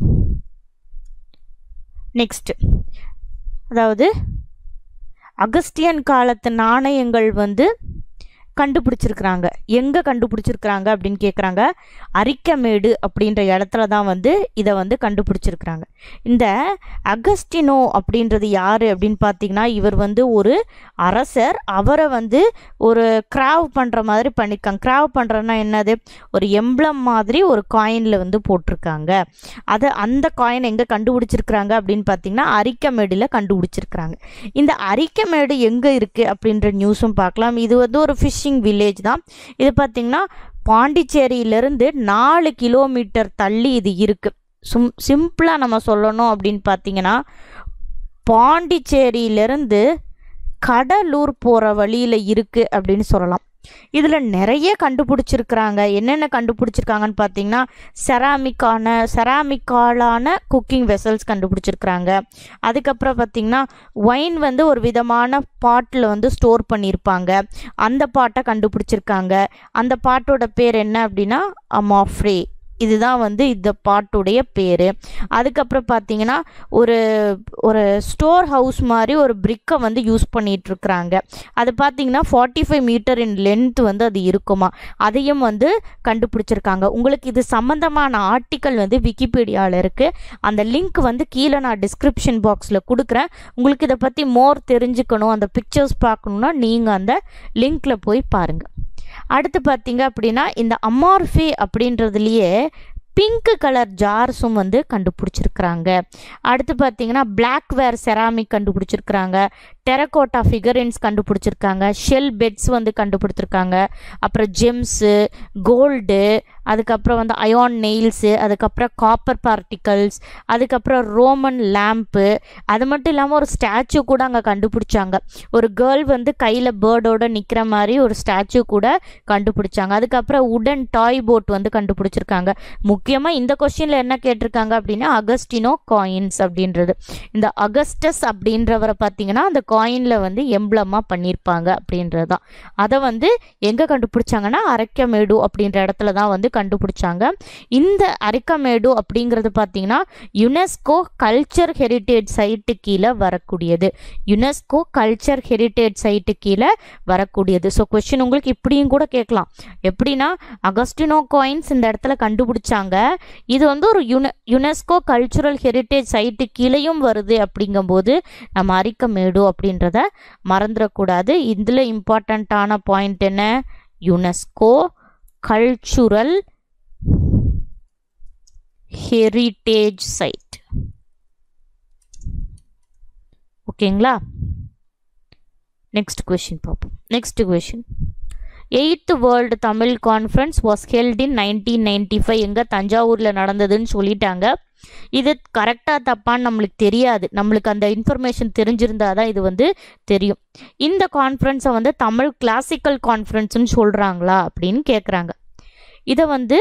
நெக்ஸ்ட்டு அதாவது அகஸ்டியன் காலத்து நாணயங்கள் வந்து கண்டுபிடிச்சிருக்கிறாங்க எங்கே கண்டுபிடிச்சிருக்கிறாங்க அப்படின்னு கேட்குறாங்க அரிக்கமேடு அப்படின்ற இடத்துல தான் வந்து இதை வந்து கண்டுபிடிச்சிருக்கிறாங்க இந்த அகஸ்டினோ அப்படின்றது யார் அப்படின்னு பார்த்தீங்கன்னா இவர் வந்து ஒரு அரசர் அவரை வந்து ஒரு கிராவ் பண்ணுற மாதிரி பண்ணியிருக்காங்க கிராவ் பண்ணுறதுனா என்னது ஒரு எம்ப்ளம் மாதிரி ஒரு காயினில் வந்து போட்டிருக்காங்க அதை அந்த காயின் எங்கே கண்டுபிடிச்சிருக்கிறாங்க அப்படின்னு பார்த்தீங்கன்னா அரிக்கமேடில் கண்டுபிடிச்சிருக்கிறாங்க இந்த அரிக்கமேடு எங்கே இருக்குது அப்படின்ற நியூஸும் பார்க்கலாம் இது வந்து ஒரு ஃபிஷ்ஷிங் வில்லேஜ் தான் இது பார்த்திங்கன்னா பாண்டிச்சேரியிலேருந்து நாலு கிலோமீட்டர் தள்ளி இது இருக்குது சும் சிம்பிளாக நம்ம சொல்லணும் அப்படின்னு பார்த்தீங்கன்னா பாண்டிச்சேரியிலேருந்து கடலூர் போகிற வழியில் இருக்குது அப்படின்னு சொல்லலாம் இதில் நிறைய கண்டுபிடிச்சிருக்கிறாங்க என்னென்ன கண்டுபிடிச்சிருக்காங்கன்னு பார்த்தீங்கன்னா செராமிக்கான செராமிக்காலான குக்கிங் வெசல்ஸ் கண்டுபிடிச்சிருக்கிறாங்க அதுக்கப்புறம் பார்த்தீங்கன்னா ஒயின் வந்து ஒரு விதமான பாட்டில் வந்து ஸ்டோர் பண்ணியிருப்பாங்க அந்த பாட்டை கண்டுபிடிச்சிருக்காங்க அந்த பாட்டோட பேர் என்ன அப்படின்னா அமாஃப்ரே இதுதான் வந்து இந்த பாட்டுடைய பேர் அதுக்கப்புறம் பார்த்தீங்கன்னா ஒரு ஒரு ஸ்டோர் ஹவுஸ் மாதிரி ஒரு பிரிக்கை வந்து யூஸ் பண்ணிகிட்ருக்குறாங்க அது பார்த்தீங்கன்னா forty five metre in length வந்து அது இருக்குமா அதையும் வந்து கண்டுபிடிச்சிருக்காங்க உங்களுக்கு இது சம்மந்தமான ஆர்டிக்கல் வந்து விக்கிபீடியாவில் இருக்குது அந்த லிங்க் வந்து கீழே நான் டிஸ்கிரிப்ஷன் பாக்ஸில் கொடுக்குறேன் உங்களுக்கு இதை பற்றி மோர் தெரிஞ்சுக்கணும் அந்த பிக்சர்ஸ் பார்க்கணுன்னா நீங்கள் அந்த லிங்க்கில் போய் பாருங்கள் அடுத்து பார்த்தீங்க அப்படின்னா இந்த அமார்ஃபி அப்படின்றதுலையே பிங்க் கலர் ஜார்ஸும் வந்து கண்டுபிடிச்சிருக்கிறாங்க அடுத்து பார்த்தீங்கன்னா பிளாக்வேர் செராமிக் கண்டுபிடிச்சிருக்கிறாங்க டெரகோட்டா ஃபிகரின்ஸ் கண்டுபிடிச்சிருக்காங்க ஷெல் பெட்ஸ் வந்து கண்டுபிடிச்சிருக்காங்க அப்புறம் ஜெம்ஸு கோல்டு அதுக்கப்புறம் வந்து அயான் நெயில்ஸு அதுக்கப்புறம் காப்பர் பார்ட்டிகல்ஸ் அதுக்கப்புறம் ரோமன் லேம்ப்பு அது மட்டும் இல்லாமல் ஒரு ஸ்டாச்சு கூட அங்கே கண்டுபிடிச்சாங்க ஒரு கேர்ள் வந்து கையில் பேர்டோட நிற்கிற மாதிரி ஒரு ஸ்டாச்சு கூட கண்டுபிடிச்சாங்க அதுக்கப்புறம் உடன் டாய் போட் வந்து கண்டுபிடிச்சிருக்காங்க முக்கியமாக இந்த கொஸ்டினில் என்ன கேட்டிருக்காங்க அப்படின்னா அகஸ்டினோ காயின்ஸ் அப்படின்றது இந்த அகஸ்டஸ் அப்படின்றவரை பார்த்தீங்கன்னா அந்த காயினில் வந்து எம்ப்ளமாக பண்ணியிருப்பாங்க அப்படின்றது தான் அதை வந்து எங்கே கண்டுபிடிச்சாங்கன்னா அரைக்கமேடு அப்படின்ற இடத்துல தான் வந்து கண்டுபிடிச்சாங்க இந்த அரைக்கமேடு அப்படிங்கிறது பார்த்தீங்கன்னா யுனெஸ்கோ கல்ச்சர் ஹெரிட்டேஜ் சைட்டு கீழே வரக்கூடியது யுனெஸ்கோ கல்ச்சர் ஹெரிட்டேஜ் சைட்டு கீழே வரக்கூடியது ஸோ கொஸ்டின் உங்களுக்கு இப்படியும் கூட கேட்கலாம் எப்படின்னா அகஸ்டினோ காயின்ஸ் இந்த இடத்துல கண்டுபிடிச்சாங்க இது வந்து ஒரு யுனெ யுனெஸ்கோ கல்ச்சுரல் ஹெரிட்டேஜ் சைட்டு கீழேயும் வருது அப்படிங்கும்போது நம்ம அரிக்கமேடு அப்படின்றத மறந்துடக்கூடாது இதில் இம்பார்ட்டண்ட்டான பாயிண்ட் என்ன யுனெஸ்கோ கல்ச்சுரல் ஹெரிட்டேஜ் சைட் ஓகேங்களா நெக்ஸ்ட் கொஷின் பார்ப்போம் next question eighth world Tamil conference was held in nineteen ninety five எங்கே தஞ்சாவூரில் நடந்ததுன்னு சொல்லிட்டாங்க இது கரெக்டாக தப்பான்னு நம்மளுக்கு தெரியாது நம்மளுக்கு அந்த இன்ஃபர்மேஷன் தெரிஞ்சிருந்தா தான் இது வந்து தெரியும் இந்த கான்ஃபரன்ஸை வந்து தமிழ் கிளாசிக்கல் கான்ஃபரன்ஸ்னு சொல்கிறாங்களா அப்படின்னு கேட்குறாங்க இதை வந்து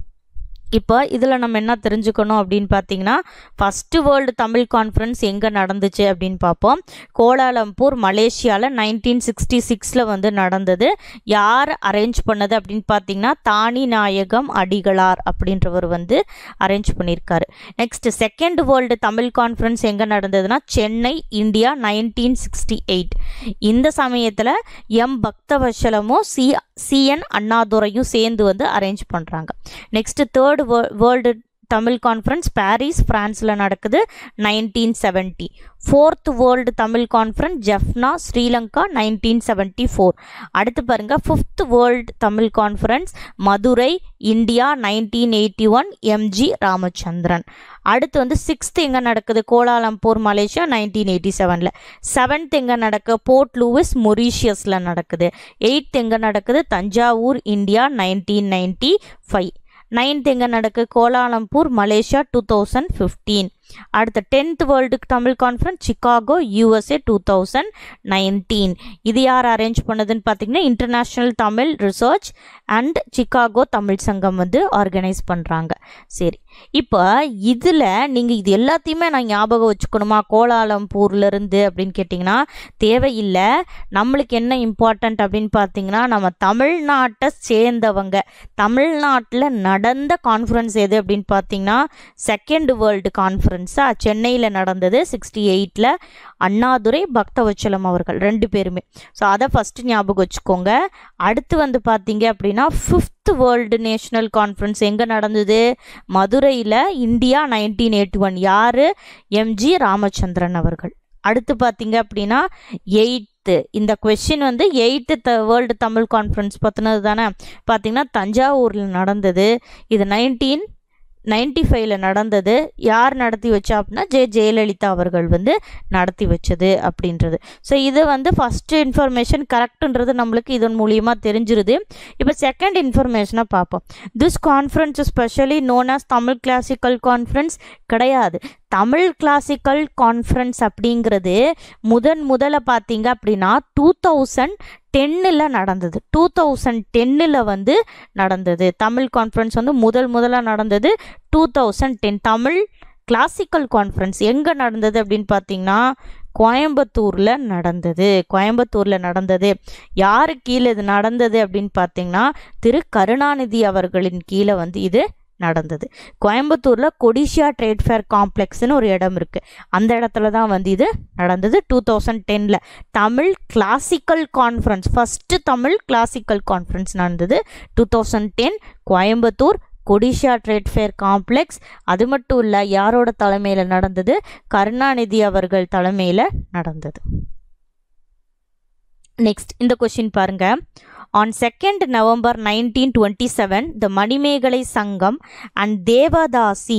இப்போ இதில் நம்ம என்ன தெரிஞ்சுக்கணும் அப்படின்னு பார்த்தீங்கன்னா ஃபஸ்ட்டு வேர்ல்டு தமிழ் கான்ஃபரன்ஸ் எங்கே நடந்துச்சு அப்படின்னு பார்ப்போம் கோலாலம்பூர் மலேசியாவில் நைன்டீன் சிக்ஸ்டி சிக்ஸில் வந்து நடந்தது யார் அரேஞ்ச் பண்ணது அப்படின்னு பார்த்தீங்கன்னா தானி நாயகம் அடிகளார் அப்படின்றவர் வந்து அரேஞ்ச் பண்ணியிருக்காரு next second world Tamil conference எங்கே நடந்ததுன்னா Chennai India nineteen sixty eight இந்த சமயத்தில் எம் பக்தவசலமும் சி சிஎன் அண்ணாதுரையும் சேர்ந்து வந்து அரேஞ்ச் பண்ணுறாங்க next third world Tamil conference Paris ஃப்ரான்ஸில் நடக்குது nineteen seventy fourth world Tamil conference Jaffna Sri Lanka nineteen seventy four அடுத்து பாருங்கள் fifth world Tamil conference Madurai India nineteen eighty one MG Ramachandran அடுத்து வந்து சிக்ஸ்த் எங்கே நடக்குது கோலாலம்பூர் மலேசியா நைன்டீன் எயிட்டி செவனில் செவன்த் எங்கே நடக்க போர்ட் லூவிஸ் மொரீஷியஸில் நடக்குது எயித் எங்கே நடக்குது Thanjavur India nineteen ninety five ninth எங்கே நடக்கு Kuala Lumpur Malaysia two thousand fifteen அடுத்த tenth world Tamil conference Chicago USA two thousand nineteen இது யார் அரேஞ்ச் பண்ணதுன்னு பார்த்தீங்கன்னா international Tamil research and Chicago Tamil Sangam வந்து ஆர்கனைஸ் பண்ணுறாங்க சரி இப்போ இதில் நீங்கள் இது எல்லாத்தையுமே நான் ஞாபகம் வச்சுக்கணுமா கோலாலம்பூர்லேருந்து அப்படின்னு கேட்டிங்கன்னா தேவையில்லை நம்மளுக்கு என்ன இம்பார்ட்டண்ட் அப்படின்னு பார்த்தீங்கன்னா நம்ம தமிழ்நாட்டை சேர்ந்தவங்க தமிழ்நாட்டில் நடந்த கான்ஃபரன்ஸ் எது அப்படின்னு பார்த்தீங்கன்னா செகண்ட் வேர்ல்டு கான்ஃபரன்ஸாக சென்னையில் நடந்தது சிக்ஸ்டி எயிட்டில் அண்ணாதுரை பக்தவச்சலம் அவர்கள் ரெண்டு பேருமே ஸோ அதை ஃபஸ்ட்டு ஞாபகம் வச்சுக்கோங்க அடுத்து வந்து பார்த்தீங்க அப்படின்னா ஃபிஃப்த் வேர்ல்டு நேஷனல் கான்ஃபரன்ஸ் எங்கே நடந்தது மதுரையில் இந்தியா நைன்டீன் எயிட்டி ஒன் யார் எம்ஜி ராமச்சந்திரன் அவர்கள் அடுத்து பார்த்தீங்க அப்படின்னா எயித்து இந்த கொஷின் வந்து eighth the world Tamil conference பற்றினது தானே பார்த்தீங்கன்னா தஞ்சாவூரில் நடந்தது இது நைன்டீன் நைன்டி ஃபைவ்ல நடந்தது யார் நடத்தி வச்சா அப்படின்னா ஜெ ஜெயலலிதா அவர்கள் வந்து நடத்தி வச்சது அப்படின்றது ஸோ இது வந்து ஃபஸ்ட்டு இன்ஃபர்மேஷன் கரெக்டுன்றது நம்மளுக்கு இதன் மூலியமாக தெரிஞ்சிருது இப்போ செகண்ட் இன்ஃபர்மேஷனை பார்ப்போம் this conference specially known as Tamil classical conference கிடையாது தமிழ் கிளாசிக்கல் கான்ஃபரன்ஸ் அப்படிங்கிறது முதன் முதல்ல பார்த்தீங்க அப்படின்னா டூ தௌசண்ட் டென்னில் நடந்தது டூ தௌசண்ட் டென்னில் வந்து நடந்தது தமிழ் கான்ஃபரன்ஸ் வந்து முதல் முதலாக நடந்தது two thousand ten Tamil classical conference எங்கே நடந்தது அப்படின்னு பார்த்தீங்கன்னா கோயம்புத்தூரில் நடந்தது கோயம்புத்தூரில் நடந்தது யாரு கீழே இது நடந்தது அப்படின்னு பார்த்தீங்கன்னா திரு கருணாநிதி அவர்களின் கீழே வந்து இது நடந்தது கோயம்புத்தூரில் கொடிஷியா ட்ரேட் ஃபேர் காம்ப்ளெக்ஸ்னு ஒரு இடம் இருக்குது அந்த இடத்துல தான் வந்து இது நடந்தது டூ தௌசண்ட் டெனில் Tamil classical conference first Tamil classical conference நடந்தது two thousand ten Coimbatore Codissia trade fair complex அது மட்டும் இல்லை யாரோட தலைமையில் நடந்தது கருணாநிதி அவர்கள் தலைமையில் நடந்தது நெக்ஸ்ட் இந்த கொஷின் பாருங்க on second November nineteen twenty seven the Manimekalai Sangam and devadasi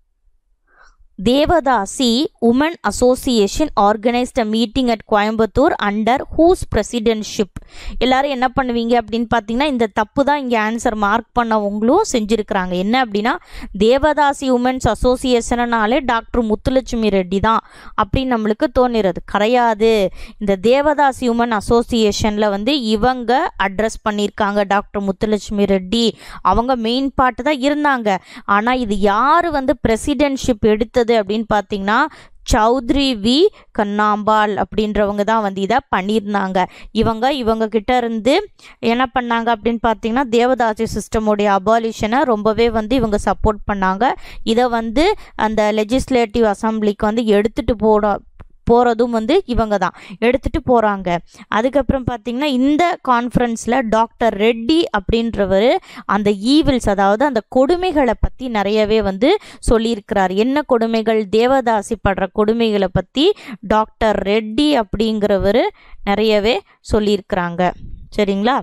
devadasi women association organised a meeting at Coimbatore under whose presidentship எல்லாரும் என்ன பண்ணுவீங்க அப்படின்னு பார்த்தீங்கன்னா இந்த தப்பு தான் இங்கே ஆன்சர் மார்க் பண்ணவங்களும் செஞ்சுருக்கிறாங்க என்ன அப்படின்னா தேவதாசி உமன்ஸ் அசோசியேஷனாலே டாக்டர் முத்துலட்சுமி ரெட்டி தான் அப்படின்னு நம்மளுக்கு தோணிறது கிடையாது இந்த தேவதாசி உமன் அசோசியேஷனில் வந்து இவங்க அட்ரஸ் பண்ணியிருக்காங்க டாக்டர் முத்துலட்சுமி ரெட்டி அவங்க மெயின் பார்ட்டு தான் இருந்தாங்க ஆனால் இது யார் வந்து பிரசிடென்ட்ஷிப் எடுத்தது அப்படின்னு பார்த்தீங்கன்னா சௌத்ரி வி கண்ணாம்பாள் அப்படின்றவங்க தான் வந்து இதை பண்ணியிருந்தாங்க இவங்க இவங்க கிட்ட இருந்து என்ன பண்ணாங்க அப்படின்னு பார்த்தீங்கன்னா தேவதாசி சிஸ்டமுடைய அபாலிஷனை ரொம்பவே வந்து இவங்க சப்போர்ட் பண்ணாங்க இதை வந்து அந்த லெஜிஸ்லேட்டிவ் அசம்பிளிக்கு வந்து எடுத்துகிட்டு போட போகிறதும் வந்து இவங்க தான் எடுத்துகிட்டு போகிறாங்க அதுக்கப்புறம் பார்த்திங்கன்னா இந்த கான்ஃபரன்ஸில் டாக்டர் ரெட்டி அப்படின்றவர் அந்த ஈவில்ஸ் அதாவது அந்த கொடுமைகளை பற்றி நிறையவே வந்து சொல்லியிருக்கிறார் என்ன கொடுமைகள் தேவதாசி படுற கொடுமைகளை பற்றி டாக்டர் ரெட்டி அப்படிங்கிறவர் நிறையவே சொல்லியிருக்கிறாங்க சரிங்களா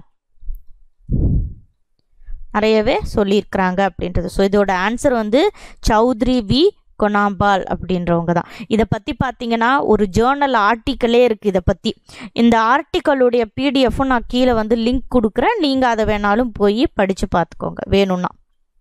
நிறையவே சொல்லியிருக்கிறாங்க அப்படின்றது ஸோ இதோட ஆன்சர் வந்து சௌத்ரி வி கொனாம்பால் அப்படின்றவங்க தான் இதை பற்றி பார்த்தீங்கன்னா ஒரு ஜேர்னல் ஆர்டிக்கலே இருக்குது இதை பற்றி இந்த ஆர்டிக்கலுடைய பிடிஎஃப்பும் நான் கீழே வந்து லிங்க் கொடுக்குறேன் நீங்கள் அதை வேணாலும் போய் படித்து பார்த்துக்கோங்க வேணும்னா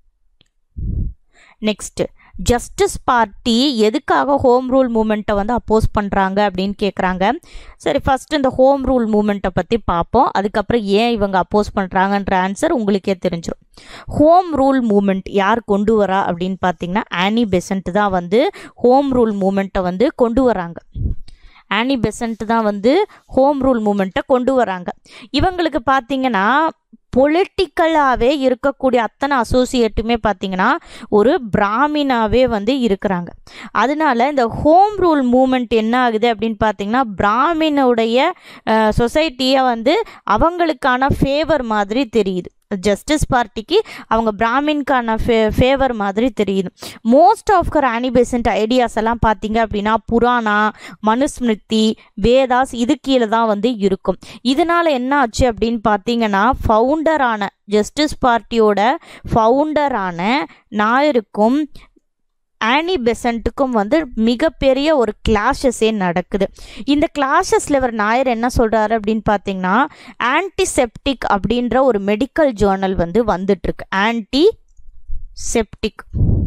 நெக்ஸ்ட்டு ஜஸ்டிஸ் பார்ட்டி எதுக்காக ஹோம் ரூல் மூமெண்ட்டை வந்து அப்போஸ் பண்ணுறாங்க அப்படின்னு கேட்குறாங்க சரி ஃபஸ்ட் இந்த ஹோம் ரூல் மூமெண்ட்டை பற்றி பார்ப்போம் அதுக்கப்புறம் ஏன் இவங்க அப்போஸ் பண்ணுறாங்கன்ற ஆன்சர் உங்களுக்கே தெரிஞ்சிடும் ஹோம் ரூல் மூமெண்ட் யார் கொண்டு வரா அப்படின்னு பார்த்தீங்கன்னா ஆனி பெசன்ட் தான் வந்து ஹோம் ரூல் மூமெண்ட்டை வந்து கொண்டு வராங்க ஆனி பெசன்ட் தான் வந்து ஹோம் ரூல் மூமெண்ட்டை கொண்டு வராங்க இவங்களுக்கு பார்த்தீங்கன்னா பொலிட்டிக்கலாகவே இருக்கக்கூடிய அத்தனை அசோசியேட்டுமே பார்த்தீங்கன்னா ஒரு பிராமினாவே வந்து இருக்கிறாங்க அதனால இந்த ஹோம் ரூல் மூமெண்ட் என்ன ஆகுது அப்படின்னு பார்த்தீங்கன்னா பிராமினுடைய சொசைட்டியை வந்து அவங்களுக்கான ஃபேவர் மாதிரி தெரியுது ஜஸ்டிஸ் பார்ட்டிக்கு அவங்க பிராமின்கான ஃபே ஃபேவர் மாதிரி தெரியுது மோஸ்ட் ஆஃப் கர் ஆனிபெசன்ட் ஐடியாஸ் எல்லாம் பார்த்தீங்க அப்படின்னா புராணா மனுஸ்மிருதி வேதாஸ் இது கீழே தான் வந்து இருக்கும் இதனால் என்ன ஆச்சு அப்படின்னு பார்த்தீங்கன்னா ஃபவுண்டரான ஜஸ்டிஸ் பார்ட்டியோட ஃபவுண்டரான நாயருக்கும் ஆனி பெசண்ட்டுக்கும் வந்து மிகப்பெரிய ஒரு கிளாஷஸே நடக்குது இந்த கிளாஷஸில் இவர் நாயர் என்ன சொல்கிறாரு அப்படின்னு பார்த்தீங்கன்னா ஆன்டிசெப்டிக் அப்படின்ற ஒரு மெடிக்கல் ஜேர்னல் வந்து வந்துட்டுருக்கு ஆன்டி செப்டிக்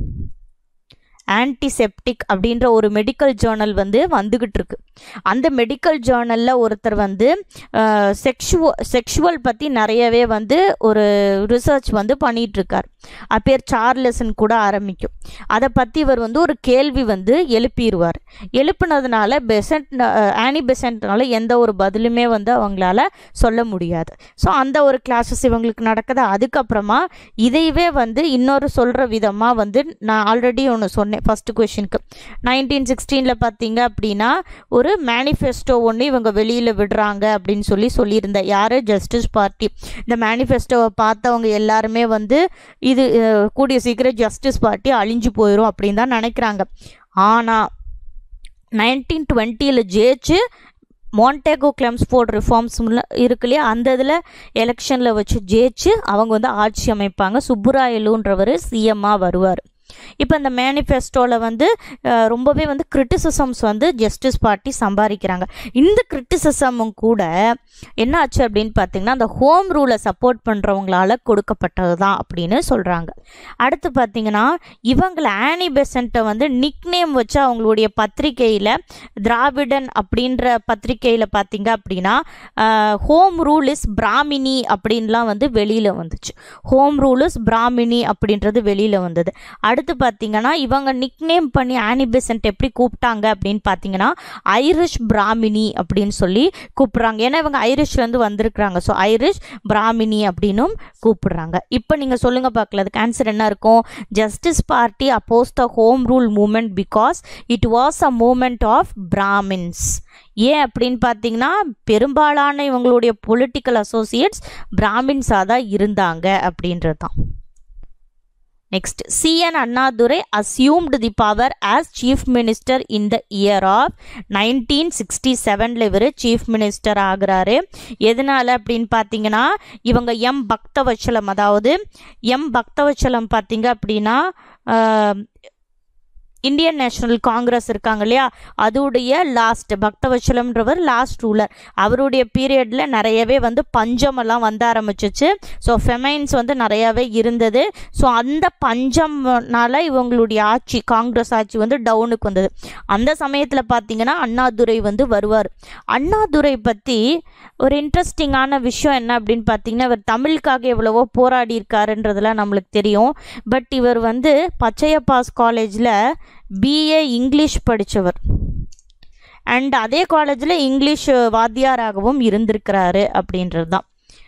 ஆன்டிசெப்டிக் அப்படின்ற ஒரு மெடிக்கல் ஜேர்னல் வந்து வந்துக்கிட்டு இருக்கு அந்த மெடிக்கல் ஜேர்னலில் ஒருத்தர் வந்து செக்ஷுவ செக்ஷுவல் பற்றி நிறையவே வந்து ஒரு ரிசர்ச் வந்து பண்ணிகிட்ருக்கார் அப்பேர் சார்லஸ்ன்னு கூட ஆரம்பிக்கும் அதை பற்றி இவர் வந்து ஒரு கேள்வி வந்து எழுப்பிடுவார் எழுப்புனதுனால பெசன்ட் ஆனி பெசன்ட்னால எந்த ஒரு பதிலுமே வந்து அவங்களால சொல்ல முடியாது ஸோ அந்த ஒரு கிளாஸஸ் இவங்களுக்கு நடக்குது அதுக்கப்புறமா இதையவே வந்து இன்னொரு சொல்கிற விதமாக வந்து நான் ஆல்ரெடி ஒன்று சொன்னேன் ஃபஸ்ட்டு கொஷினுக்கு நைன்டீன் சிக்ஸ்டீனில் பார்த்தீங்க அப்படின்னா ஒரு மேனிஃபெஸ்டோ ஒன்று இவங்க வெளியில் விடுறாங்க அப்படின்னு சொல்லி சொல்லியிருந்தேன் யார் ஜஸ்டிஸ் பார்ட்டி இந்த மேனிஃபெஸ்டோவை பார்த்தவங்க எல்லாருமே வந்து இது அஹ், கூடிய சீக்கிரம் ஜஸ்டிஸ் பார்ட்டி அழிஞ்சு போயிடும் அப்படின்னு தான் நினைக்கிறாங்க ஆனால் நைன்டீன் டுவெண்ட்டியில் ஜெயிச்சு மான்டேகோ கிளம்ஸ்ஃபோர்ட் ரிஃபார்ம்ஸ் இருக்கு இல்லையா அந்த இதில் எலெக்ஷனில் வச்சு ஜெயிச்சு அவங்க வந்து ஆட்சி அமைப்பாங்க சுப்புராயலுன்றவர் சிஎம்மாக வருவார் இப்போ இந்த மேனிஃபெஸ்டோவில் வந்து அஹ், ரொம்பவே வந்து கிரிட்டிசிசம்ஸ் வந்து ஜஸ்டிஸ் பார்ட்டி சம்பாதிக்கிறாங்க இந்த கிரிட்டிசிசமும் கூட என்ன ஆச்சு அப்படின்னு பார்த்தீங்கன்னா அந்த ஹோம் ரூலை சப்போர்ட் பண்ணுறவங்களால கொடுக்கப்பட்டது தான் அப்படின்னு சொல்கிறாங்க அடுத்து பார்த்தீங்கன்னா இவங்களை ஆனி பெசண்ட்டை வந்து நிக் நேம் வச்சு அவங்களுடைய பத்திரிக்கையில் திராவிடன் அப்படின்ற பத்திரிக்கையில் பார்த்தீங்க அப்படின்னா ஹோம் ரூல் இஸ் பிராமினி அப்படின்லாம் வந்து வெளியில் வந்துச்சு ஹோம் ரூல் இஸ் பிராமினி அப்படின்றது வெளியில் வந்தது அடுத்து பார்த்தீங்கன்னா இவங்க நிக் நேம் பண்ணி ஆனி பெசன்ட் எப்படி கூப்பிட்டாங்க அப்படின்னு பார்த்தீங்கன்னா ஐரிஷ் பிராமினி அப்படின்னு சொல்லி கூப்பிட்றாங்க ஏன்னா இவங்க ஐரிஷ்லேருந்து வந்திருக்கிறாங்க ஸோ ஐரிஷ் பிராமினி அப்படின்னும் கூப்பிடுறாங்க இப்போ நீங்கள் சொல்லுங்கள் பார்க்கல அதுக்கு ஆன்சர் என்ன இருக்கும் Justice Party oppose the Home Rule Movement because it was a movement of Brahmins ஏன் அப்படின்னு பார்த்தீங்கன்னா பெரும்பாலான இவங்களுடைய பொலிட்டிக்கல் அசோசியேட்ஸ் பிராமின்ஸாக தான் இருந்தாங்க அப்படின்றது தான் next C N Annadurai assumed the power as chief minister in the year of nineteen sixty செவனில் இவர் சீஃப் மினிஸ்டர் ஆகுறாரு எதனால அப்படின்னு பார்த்தீங்கன்னா இவங்க எம் பக்தவச்சலம் அதாவது எம் பக்தவச்சலம் பார்த்தீங்க அப்படின்னா ஆஹ், இந்தியன் நேஷனல் காங்கிரஸ் இருக்காங்க இல்லையா அதோடைய லாஸ்ட் பக்தவச்சலம்ன்றவர் லாஸ்ட் ரூலர் அவருடைய பீரியடில் நிறையவே வந்து பஞ்சமெல்லாம் வந்து ஆரம்பிச்சிச்சு ஸோ ஃபெமைன்ஸ் வந்து நிறையாவே இருந்தது ஸோ அந்த பஞ்சம்னால இவங்களுடைய ஆட்சி காங்கிரஸ் ஆட்சி வந்து டவுனுக்கு வந்தது அந்த சமயத்தில் பார்த்தீங்கன்னா அண்ணாதுரை வந்து வருவார் அண்ணாதுரை பற்றி ஒரு இன்ட்ரெஸ்டிங்கான விஷயம் என்ன அப்படின்னு பார்த்தீங்கன்னா இவர் தமிழுக்காக எவ்வளவோ போராடி இருக்காருன்றதுலாம் நம்மளுக்கு தெரியும் பட் இவர் வந்து பச்சையப்பாஸ் காலேஜில் பிஏ இங்கிலீஷ் படித்தவர் அண்ட் அதே காலேஜில் இங்கிலீஷ் வாத்தியாராகவும் இருந்திருக்கிறாரு அப்படின்றது தான்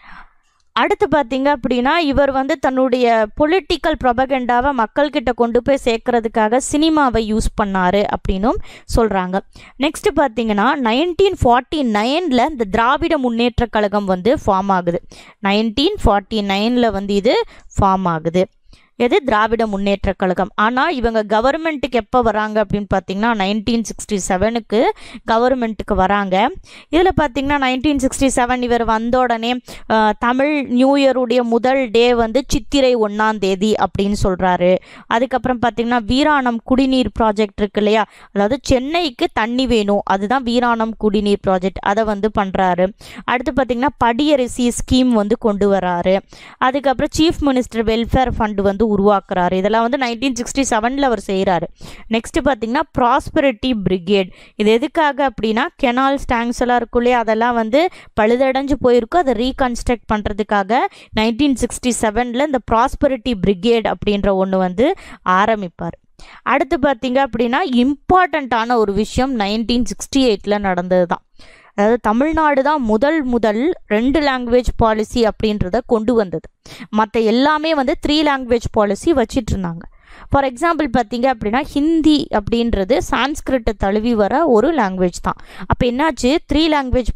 அடுத்து பார்த்தீங்க அப்படின்னா இவர் வந்து தன்னுடைய பொலிட்டிக்கல் ப்ரொபகண்டாவை மக்கள்கிட்ட கொண்டு போய் சேர்க்கறதுக்காக சினிமாவை யூஸ் பண்ணாரு அப்படின்னும் சொல்கிறாங்க நெக்ஸ்ட் பார்த்தீங்கன்னா நைன்டீன் ஃபார்ட்டி நைனில் இந்த திராவிட முன்னேற்ற கழகம் வந்து ஃபார்ம் ஆகுது நைன்டீன் ஃபார்ட்டி நைனில் வந்து இது ஃபார்ம் ஆகுது எது திராவிட முன்னேற்ற கழகம் ஆனால் இவங்க கவர்மெண்ட்டுக்கு எப்போ வராங்க அப்படின்னு பார்த்தீங்கன்னா நைன்டீன் சிக்ஸ்டி செவனுக்கு கவர்மெண்ட்டுக்கு வராங்க இதில் பார்த்தீங்கன்னா நைன்டீன் சிக்ஸ்டி செவன் இவர் வந்த உடனே அஹ், தமிழ் நியூ இயருடைய முதல் டே வந்து சித்திரை ஒன்றாம் தேதி அப்படின்னு சொல்கிறாரு அதுக்கப்புறம் பார்த்தீங்கன்னா வீராணம் குடிநீர் ப்ராஜெக்ட் இருக்கு இல்லையா அதாவது சென்னைக்கு தண்ணி வேணும் அதுதான் வீராணம் குடிநீர் ப்ராஜெக்ட் அதை வந்து பண்ணுறாரு அடுத்து பார்த்தீங்கன்னா படியரிசி ஸ்கீம் வந்து கொண்டு வராரு அதுக்கப்புறம் சீஃப் மினிஸ்டர் வெல்ஃபேர் ஃபண்ட் வந்து உருவாக்குறாரு இதெல்லாம் வந்து நைன்டீன் சிக்ஸ்டி செவனில் அவர் செய்கிறாரு நெக்ஸ்ட் பார்த்தீங்கன்னா ப்ராஸ்பரிட்டி பிரிகேட் இது எதுக்காக அப்படின்னா கெனால் ஸ்டாங்ஸ் எல்லாம் இருக்கும் இல்லையா அதெல்லாம் வந்து பழுதடைஞ்சு போயிருக்கும் அதை ரீகன்ஸ்ட்ரக்ட் பண்ணுறதுக்காக நைன்டீன் சிக்ஸ்டி செவனில் இந்த ப்ராஸ்பரிட்டி பிரிகேட் அப்படின்ற ஒன்று வந்து ஆரம்பிப்பார் அடுத்து பார்த்தீங்க அப்படின்னா இம்பார்ட்டண்ட்டான ஒரு விஷயம் நைன்டீன் சிக்ஸ்டி எயிட்டில் நடந்தது தான் அதாவது தமிழ்நாடு தான் முதல் முதல் ரெண்டு லாங்குவேஜ் பாலிசி அப்படின்றத கொண்டு வந்தது மற்ற எல்லாமே வந்து த்ரீ லாங்குவேஜ் பாலிசி வச்சிட்டு இருந்தாங்க ஃபார் எக்ஸாம்பிள் பார்த்தீங்க அப்படின்னா ஹிந்தி அப்படின்றது சான்ஸ்கிரிட்டை தழுவி வர ஒரு லாங்குவேஜ் தான் அப்போ என்னாச்சு த்ரீ லாங்குவேஜ்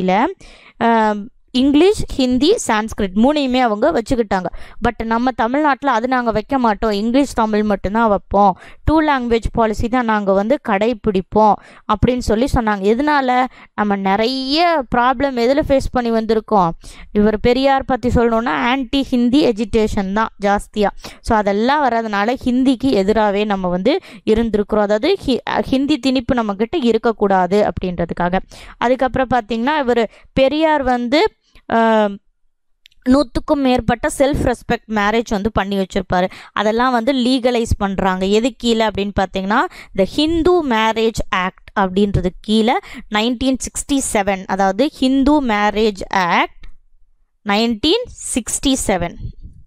பாலிசியில் இங்கிலீஷ் ஹிந்தி சான்ஸ்கிரிட் மூணையுமே அவங்க வச்சுக்கிட்டாங்க பட் நம்ம தமிழ்நாட்டில் அது நாங்கள் வைக்க மாட்டோம் இங்கிலீஷ் தமிழ் மட்டும்தான் வைப்போம் டூ லாங்குவேஜ் பாலிசி தான் நாங்கள் வந்து கடைப்பிடிப்போம் அப்படின்னு சொல்லி சொன்னாங்க எதனால நம்ம நிறைய ப்ராப்ளம் எதில் ஃபேஸ் பண்ணி வந்திருக்கோம் இவர் பெரியார் பற்றி சொல்லணுன்னா ஆன்டி ஹிந்தி எஜுகேஷன் தான் ஜாஸ்தியாக ஸோ அதெல்லாம் வர்றதுனால ஹிந்திக்கு எதிராகவே நம்ம வந்து இருந்திருக்கிறோம் அதாவது ஹி ஹிந்தி திணிப்பு நம்மக்கிட்ட இருக்கக்கூடாது அப்படின்றதுக்காக அதுக்கப்புறம் பார்த்திங்கன்னா இவர் பெரியார் வந்து ஆஹ், நூற்றுக்கும் மேற்பட்ட செல்ஃப் ரெஸ்பெக்ட் மேரேஜ் வந்து பண்ணி வச்சுருப்பாரு அதெல்லாம் வந்து லீகலைஸ் பண்ணுறாங்க எது கீழே அப்படின்னு பார்த்தீங்கன்னா த ஹிந்து மேரேஜ் ஆக்ட் அப்படின்றது கீழே நைன்டீன் சிக்ஸ்டி செவன் அதாவது Hindu Marriage Act nineteen sixty seven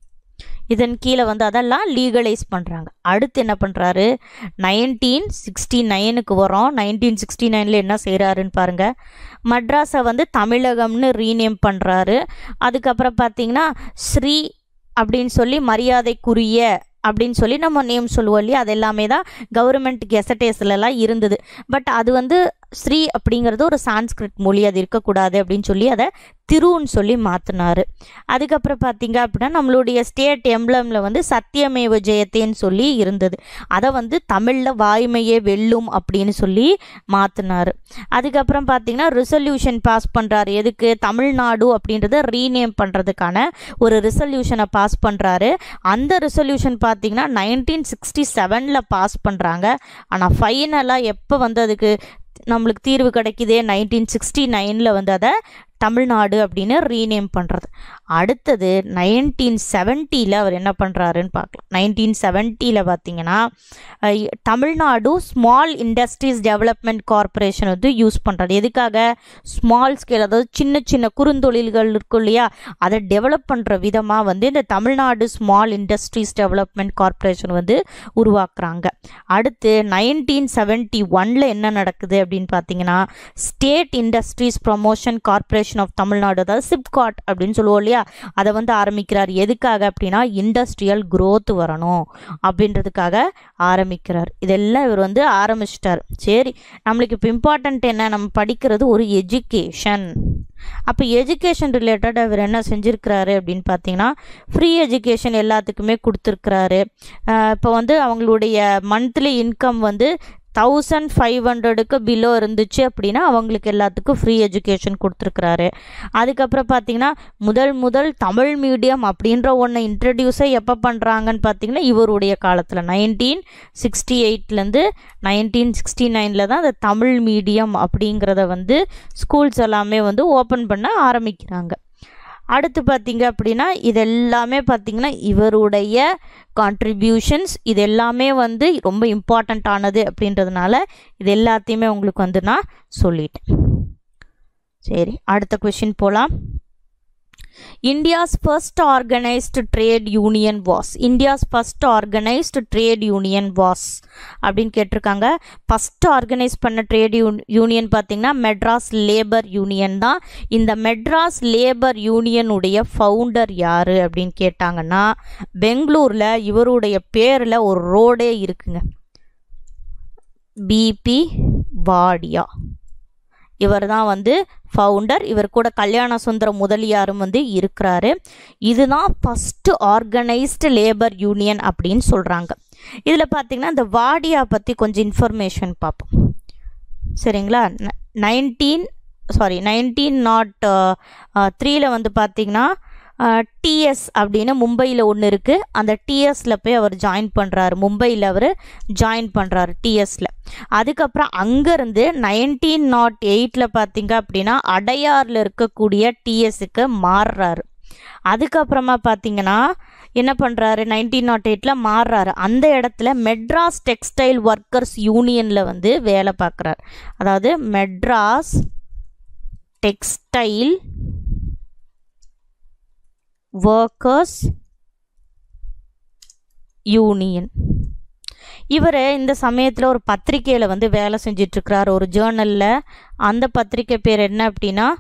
இதன் கீழே வந்து அதெல்லாம் லீகலைஸ் பண்ணுறாங்க அடுத்து என்ன பண்ணுறாரு நைன்டீன் சிக்ஸ்டி நைனுக்கு வரோம் நைன்டீன் சிக்ஸ்டி நைனில் என்ன செய்கிறாருன்னு பாருங்கள் மட்ராஸை வந்து தமிழகம்னு ரீநேம் பண்ணுறாரு அதுக்கப்புறம் பார்த்தீங்கன்னா ஸ்ரீ அப்படின்னு சொல்லி மரியாதைக்குரிய அப்படின்னு சொல்லி நம்ம நேம் சொல்லுவோம் இல்லையா அது எல்லாமே தான் கவர்மெண்ட் கெசட்டேஸ்லலாம் இருந்தது பட் அது வந்து ஸ்ரீ அப்படிங்கிறது ஒரு சான்ஸ்கிரிட் மொழி அது இருக்கக்கூடாது அப்படின்னு சொல்லி அதை திருன்னு சொல்லி மாற்றினாரு அதுக்கப்புறம் பார்த்தீங்க அப்படின்னா நம்மளுடைய ஸ்டேட் எம்ப்ளமில் வந்து சத்தியமேவ ஜெயத்தேன்னு சொல்லி இருந்தது அதை வந்து தமிழில் வாய்மையே வெல்லும் அப்படின்னு சொல்லி மாற்றினாரு அதுக்கப்புறம் பார்த்தீங்கன்னா ரிசல்யூஷன் பாஸ் பண்ணுறாரு எதுக்கு தமிழ்நாடு அப்படின்றத ரீநேம் பண்ணுறதுக்கான ஒரு ரிசல்யூஷனை பாஸ் பண்ணுறாரு அந்த ரிசல்யூஷன் பார்த்தீங்கன்னா நைன்டீன் சிக்ஸ்டி செவனில் பாஸ் பண்ணுறாங்க ஆனால் ஃபைனலாக எப்போ வந்து அதுக்கு நம்மளுக்கு தீர்வு கிடைக்குதே நைன்டீன் சிக்ஸ்டி நைனில் வந்து அதை தமிழ்நாடு அப்படின்னு ரீநேம் பண்ணுறது அடுத்தது நைன்டீன் செவன்ட்டியில் அவர் என்ன பண்ணுறாருன்னு பார்க்கலாம் நைன்டீன் செவன்ட்டியில் பார்த்தீங்கன்னா அஹ், Tamil Nadu small industries development corporation வந்து யூஸ் பண்ணுறாரு எதுக்காக ஸ்மால் ஸ்கேல் அதாவது சின்ன சின்ன குறுந்தொழில்கள் இருக்கும் இல்லையா அதை டெவலப் பண்ணுற விதமாக வந்து இந்த Tamil Nadu small industries development corporation வந்து உருவாக்குறாங்க அடுத்து நைன்டீன் செவன்ட்டி ஒனில் என்ன நடக்குது அப்படின்னு பார்த்தீங்கன்னா state industries promotion corporation corporation of Tamil Nadu அதாவது சிப்காட் அப்படின்னு சொல்லுவோம் இல்லையா அதை வந்து ஆரம்பிக்கிறார் எதுக்காக அப்படின்னா இண்டஸ்ட்ரியல் growth வரணும் அப்படின்றதுக்காக ஆரம்பிக்கிறார் இதெல்லாம் இவர் வந்து ஆரம்பிச்சிட்டார் சரி நம்மளுக்கு இப்போ இம்பார்ட்டன்ட் என்ன நம்ம படிக்கிறது ஒரு எஜுகேஷன் அப்போ எஜுகேஷன் ரிலேட்டட் அவர் என்ன செஞ்சுருக்கிறாரு அப்படின்னு பார்த்தீங்கன்னா ஃப்ரீ எஜுகேஷன் எல்லாத்துக்குமே கொடுத்துருக்குறாரு இப்போ வந்து அவங்களுடைய மந்த்லி இன்கம் வந்து தௌசண்ட் ஃபைவ் ஹண்ட்ரடுக்கு பிலோ இருந்துச்சு அப்படின்னா அவங்களுக்கு எல்லாத்துக்கும் ஃப்ரீ எஜுகேஷன் கொடுத்துருக்குறாரு அதுக்கப்புறம் பார்த்தீங்கன்னா முதல் முதல் தமிழ் மீடியம் அப்படின்ற ஒன்று இன்ட்ரடியூஸை எப்போ பண்ணுறாங்கன்னு பார்த்தீங்கன்னா இவருடைய காலத்தில் நைன்டீன் சிக்ஸ்டி எயிட்லேருந்து நைன்டீன் சிக்ஸ்டி நைனில் தான் அந்த தமிழ் மீடியம் அப்படிங்கிறத வந்து ஸ்கூல்ஸ் எல்லாமே வந்து ஓப்பன் பண்ண ஆரம்பிக்கிறாங்க அடுத்து பார்த்தீங்க அப்படின்னா இது எல்லாமே பார்த்தீங்கன்னா இவருடைய கான்ட்ரிபியூஷன்ஸ் இது எல்லாமே வந்து ரொம்ப இம்பார்ட்டண்ட் ஆனது அப்படின்றதுனால இது எல்லாத்தையுமே உங்களுக்கு வந்து நான் சொல்லிட்டேன் சரி அடுத்த கொஷின் போகலாம் India's first organised trade union was India's first organised trade union was அப்படின்னு கேட்டிருக்காங்க ஃபஸ்ட் ஆர்கனைஸ் பண்ண ட்ரேட் யூன் யூனியன் பார்த்தீங்கன்னா மெட்ராஸ் லேபர் யூனியன் தான் இந்த மெட்ராஸ் லேபர் யூனியனுடைய ஃபவுண்டர் யார் அப்படின்னு கேட்டாங்கன்னா பெங்களூரில் இவருடைய பேரில் ஒரு ரோடே இருக்குங்க பிபி வாடியா இவர் தான் வந்து ஃபவுண்டர் இவர் கூட கல்யாண சுந்தர முதலியாரும் வந்து இருக்கிறாரு இதுதான் ஃபஸ்ட்டு ஆர்கனைஸ்டு லேபர் யூனியன் அப்படின்னு சொல்கிறாங்க இதில் பார்த்தீங்கன்னா இந்த வாடியா பற்றி கொஞ்சம் இன்ஃபர்மேஷன் பார்ப்போம் சரிங்களா நைன்டீன் சாரி நைன்டீன் நாட் த்ரீல வந்து பார்த்தீங்கன்னா டிஎஸ் அப்படின்னு மும்பையில் ஒன்று இருக்குது அந்த டிஎஸில் போய் அவர் ஜாயின் பண்ணுறாரு மும்பையில் அவர் ஜாயின் பண்ணுறாரு டிஎஸில் அதுக்கப்புறம் அங்கேருந்து நைன்டீன் நாட் எயிட்டில் பார்த்தீங்க அப்படின்னா அடையாரில் இருக்கக்கூடிய டிஎஸ்க்கு மாறுறாரு அதுக்கப்புறமா பார்த்தீங்கன்னா என்ன பண்ணுறாரு நைன்டீன் நாட் எயிட்டில் மாறுறாரு அந்த இடத்துல மெட்ராஸ் டெக்ஸ்டைல் ஒர்க்கர்ஸ் யூனியனில் வந்து வேலை பார்க்குறாரு அதாவது மெட்ராஸ் டெக்ஸ்டைல் ஒர்க்கர்ஸ் யூனியன் இவர் இந்த சமயத்தில் ஒரு பத்திரிக்கையில் வந்து வேலை செஞ்சிட்ருக்கிறார் ஒரு ஜேர்னலில் அந்த பத்திரிக்கை பேர் என்ன அப்படின்னா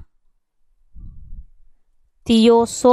தியோசோ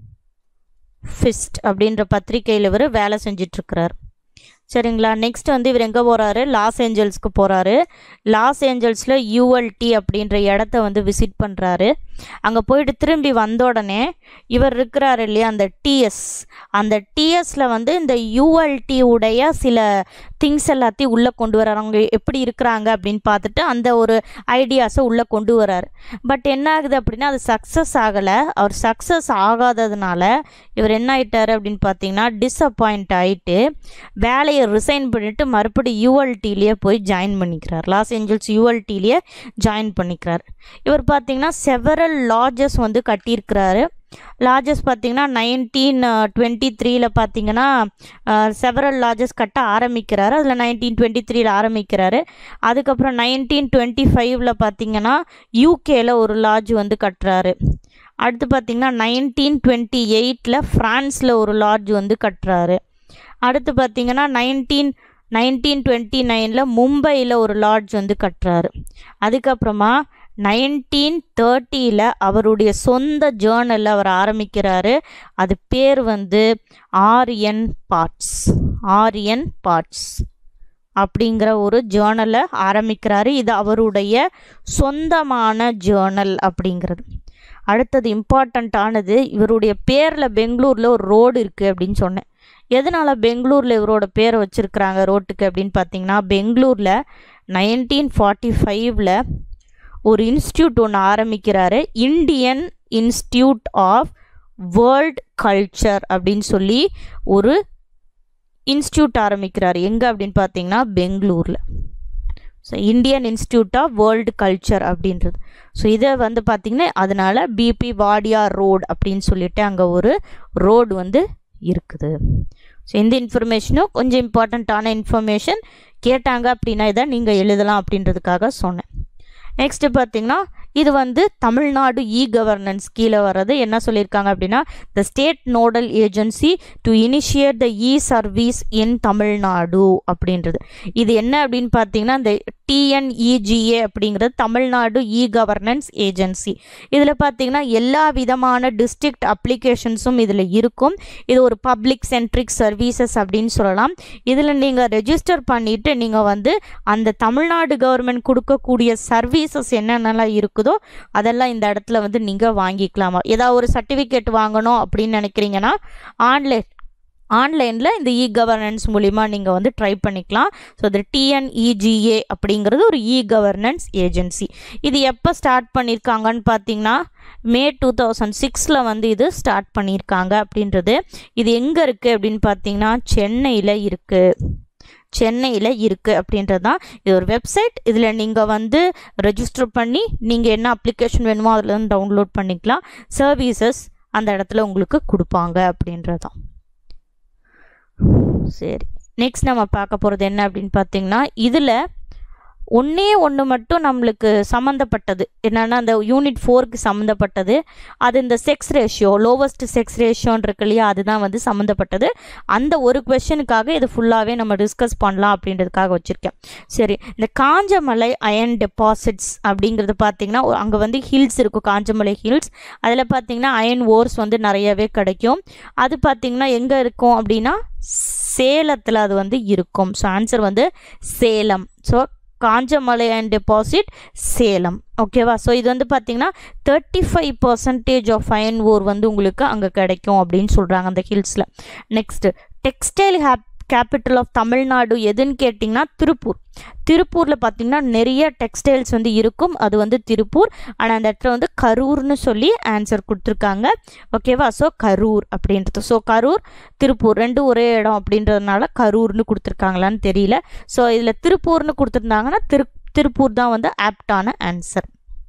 ஃபிஸ்ட் அப்படின்ற பத்திரிக்கையில் இவர் வேலை செஞ்சிட்ருக்கிறார் சரிங்களா நெக்ஸ்ட் வந்து இவர் எங்கே போகிறாரு லாஸ் ஏஞ்சல்ஸ்க்கு போகிறாரு லாஸ் ஏஞ்சல்ஸில் யூஎல்டி அப்படின்ற இடத்த வந்து விசிட் பண்ணுறாரு அங்கே போயிட்டு திரும்பி வந்த உடனே இவர் இருக்கிறாரு இல்லையா அந்த டிஎஸ் அந்த டிஎஸில் வந்து இந்த யூஎல்டி உடைய சில திங்ஸ் எல்லாத்தையும் உள்ளே கொண்டு வராரு அவங்க எப்படி இருக்கிறாங்க அப்படின்னு பார்த்துட்டு அந்த ஒரு ஐடியாஸை உள்ளே கொண்டு வராரு பட் என்ன ஆகுது அப்படின்னா அது சக்ஸஸ் ஆகலை அவர் சக்ஸஸ் ஆகாததுனால இவர் என்ன ஆயிட்டாரு அப்படின்னு பார்த்தீங்கன்னா டிஸப்பாயிண்ட் ஆகிட்டு வேலையை ரிசைன் பண்ணிவிட்டு மறுபடியும் யூஎல்டிலேயே போய் ஜாயின் பண்ணிக்கிறார் லாஸ் ஏஞ்சல்ஸ் யூஎல்டிலேயே ஜாயின் பண்ணிக்கிறார் இவர் பார்த்தீங்கன்னா செவரல் லாட்ஜஸ் வந்து கட்டியிருக்கிறாரு லாட்ஜஸ் பார்த்தீங்கன்னா நைன்டீன் டுவெண்ட்டி த்ரீல பார்த்தீங்கன்னா செவரல் லாட்ஜஸ் கட்ட ஆரம்பிக்கிறாரு அதில் நைன்டீன் டுவெண்ட்டி த்ரீல ஆரம்பிக்கிறாரு அதுக்கப்புறம் நைன்டீன் டுவெண்ட்டி ஃபைவ்ல பார்த்தீங்கன்னா யூகேல ஒரு லாட்ஜ் வந்து கட்டுறாரு அடுத்து பார்த்தீங்கன்னா நைன்டீன் டுவெண்ட்டி எயிட்டில் ஃப்ரான்ஸில் ஒரு லாட்ஜ் வந்து கட்டுறாரு அடுத்து பார்த்தீங்கன்னா நைன்டீன் நைன்டீன் டுவெண்ட்டி நைனில் மும்பையில் ஒரு லாட்ஜ் வந்து கட்டுறாரு அதுக்கப்புறமா நைன்டீன் தேர்ட்டியில் அவருடைய சொந்த ஜேர்னலில் அவர் ஆரம்பிக்கிறாரு அது பேர் வந்து ஆரியன் பார்ட்ஸ் ஆரியன் பார்ட்ஸ் அப்படிங்கிற ஒரு ஜேர்னலை ஆரம்பிக்கிறாரு இது அவருடைய சொந்தமான ஜேர்னல் அப்படிங்கிறது அடுத்தது இம்பார்ட்டண்ட்டானது இவருடைய பேரில் பெங்களூரில் ஒரு ரோடு இருக்குது அப்படின்னு சொன்னேன் எதனால் பெங்களூரில் இவரோட பேரை வச்சுருக்கிறாங்க ரோட்டுக்கு அப்படின்னு பார்த்தீங்கன்னா பெங்களூரில் நைன்டீன் ஃபார்ட்டி ஃபைவ்ல ஒரு இன்ஸ்டியூட் ஒன்று ஆரம்பிக்கிறாரு Indian institute of world culture அப்படின்னு சொல்லி ஒரு இன்ஸ்டியூட் ஆரம்பிக்கிறார் எங்கே அப்படின்னு பார்த்தீங்கன்னா பெங்களூரில் so Indian institute of world culture அப்படின்றது ஸோ இதை வந்து பார்த்திங்கன்னா அதனால் பிபி வாடியா ரோடு அப்படின்னு சொல்லிட்டு அங்கே ஒரு ரோடு வந்து இருக்குது ஸோ இந்த இன்ஃபர்மேஷனும் கொஞ்சம் இம்பார்ட்டண்ட்டான இன்ஃபர்மேஷன் கேட்டாங்க அப்படின்னா இதை நீங்கள் எழுதலாம் அப்படின்றதுக்காக சொன்னேன் நெக்ஸ்ட்டு பார்த்தீங்கன்னா இது வந்து தமிழ்நாடு இ கவர்னன்ஸ் கீழே வர்றது என்ன சொல்லியிருக்காங்க அப்படின்னா the state nodal agency to initiate the e service in Tamil Nadu அப்படின்றது இது என்ன அப்படின்னு பார்த்தீங்கன்னா இந்த டிஎன்இஜிஏ அப்படிங்கிறது தமிழ்நாடு இ கவர்னன்ஸ் ஏஜென்சி இதில் பார்த்தீங்கன்னா எல்லா விதமான டிஸ்ட்ரிக்ட் அப்ளிகேஷன்ஸும் இதில் இருக்கும் இது ஒரு பப்ளிக் சென்ட்ரிக் சர்வீசஸ் அப்படின்னு சொல்லலாம் இதில் நீங்கள் ரெஜிஸ்டர் பண்ணிவிட்டு நீங்கள் வந்து அந்த தமிழ்நாடு கவர்மெண்ட் கொடுக்கக்கூடிய சர்வீசஸ் என்னென்னலாம் இருக்குதோ அதெல்லாம் இந்த இடத்துல வந்து நீங்கள் வாங்கிக்கலாமா ஏதாவது ஒரு சர்டிஃபிகேட் வாங்கணும் அப்படின்னு நினைக்கிறீங்கன்னா ஆன்லைன் ஆன்லைனில் இந்த இ கவர்னன்ஸ் மூலிமா நீங்கள் வந்து ட்ரை பண்ணிக்கலாம் ஸோ இது டிஎன்இஜிஏ அப்படிங்கிறது ஒரு இ கவர்னன்ஸ் ஏஜென்சி இது எப்போ ஸ்டார்ட் பண்ணியிருக்காங்கன்னு பார்த்தீங்கன்னா மே டூ தௌசண்ட் சிக்ஸில் வந்து இது ஸ்டார்ட் பண்ணியிருக்காங்க அப்படின்றது இது எங்கே இருக்குது அப்படின்னு பார்த்தீங்கன்னா சென்னையில் இருக்குது சென்னையில் இருக்குது அப்படின்றது தான் இது ஒரு வெப்சைட் இதில் நீங்கள் வந்து ரெஜிஸ்டர் பண்ணி நீங்கள் என்ன அப்ளிகேஷன் வேணுமோ அதில் வந்து டவுன்லோட் பண்ணிக்கலாம் சர்வீசஸ் அந்த இடத்துல உங்களுக்கு கொடுப்பாங்க அப்படின்றது தான் சரி நெக்ஸ்ட் நம்ம பார்க்க போகிறது என்ன அப்படின்னு பார்த்தீங்கன்னா இதில் ஒன்றே ஒன்று மட்டும் நம்மளுக்கு சம்மந்தப்பட்டது என்னென்னா அந்த யூனிட் ஃபோருக்கு சம்மந்தப்பட்டது அது இந்த செக்ஸ் ரேஷியோ லோவஸ்ட் செக்ஸ் ரேஷியோன்னு இருக்கு இல்லையா அதுதான் வந்து சம்மந்தப்பட்டது அந்த ஒரு கொஷனுக்காக இது ஃபுல்லாகவே நம்ம டிஸ்கஸ் பண்ணலாம் அப்படின்றதுக்காக வச்சுருக்கேன் சரி இந்த காஞ்சமலை அயன் டெபாசிட்ஸ் அப்படிங்கிறது பார்த்தீங்கன்னா அங்கே வந்து ஹில்ஸ் இருக்கும் காஞ்சமலை ஹில்ஸ் அதில் பார்த்தீங்கன்னா அயன் ஓர்ஸ் வந்து நிறையவே கிடைக்கும் அது பார்த்தீங்கன்னா எங்கே இருக்கும் அப்படின்னா சேலத்தில் அது வந்து இருக்கும் ஸோ ஆன்சர் வந்து Salem so Kanjamalai and deposit Salem ஓகேவா ஸோ இது வந்து பார்த்தீங்கன்னா thirty five percentage of iron ore வந்து உங்களுக்கு அங்கே கிடைக்கும் அப்படின்னு சொல்கிறாங்க அந்த ஹில்ஸில் next textile hub capital of Tamil Nadu எதுன்னு கேட்டிங்கன்னா திருப்பூர் திருப்பூரில் பார்த்தீங்கன்னா நிறைய டெக்ஸ்டைல்ஸ் வந்து இருக்கும் அது வந்து திருப்பூர் ஆனால் அந்த இடத்துல வந்து கரூர்னு சொல்லி ஆன்சர் கொடுத்துருக்காங்க ஓகேவா ஸோ கரூர் அப்படின்றது ஸோ கரூர் திருப்பூர் ரெண்டும் ஒரே இடம் அப்படின்றதுனால கரூர்னு கொடுத்துருக்காங்களான்னு தெரியல ஸோ இதில் திருப்பூர்னு கொடுத்துருந்தாங்கன்னா திரு திருப்பூர் தான் வந்து ஆப்டான ஆன்சர்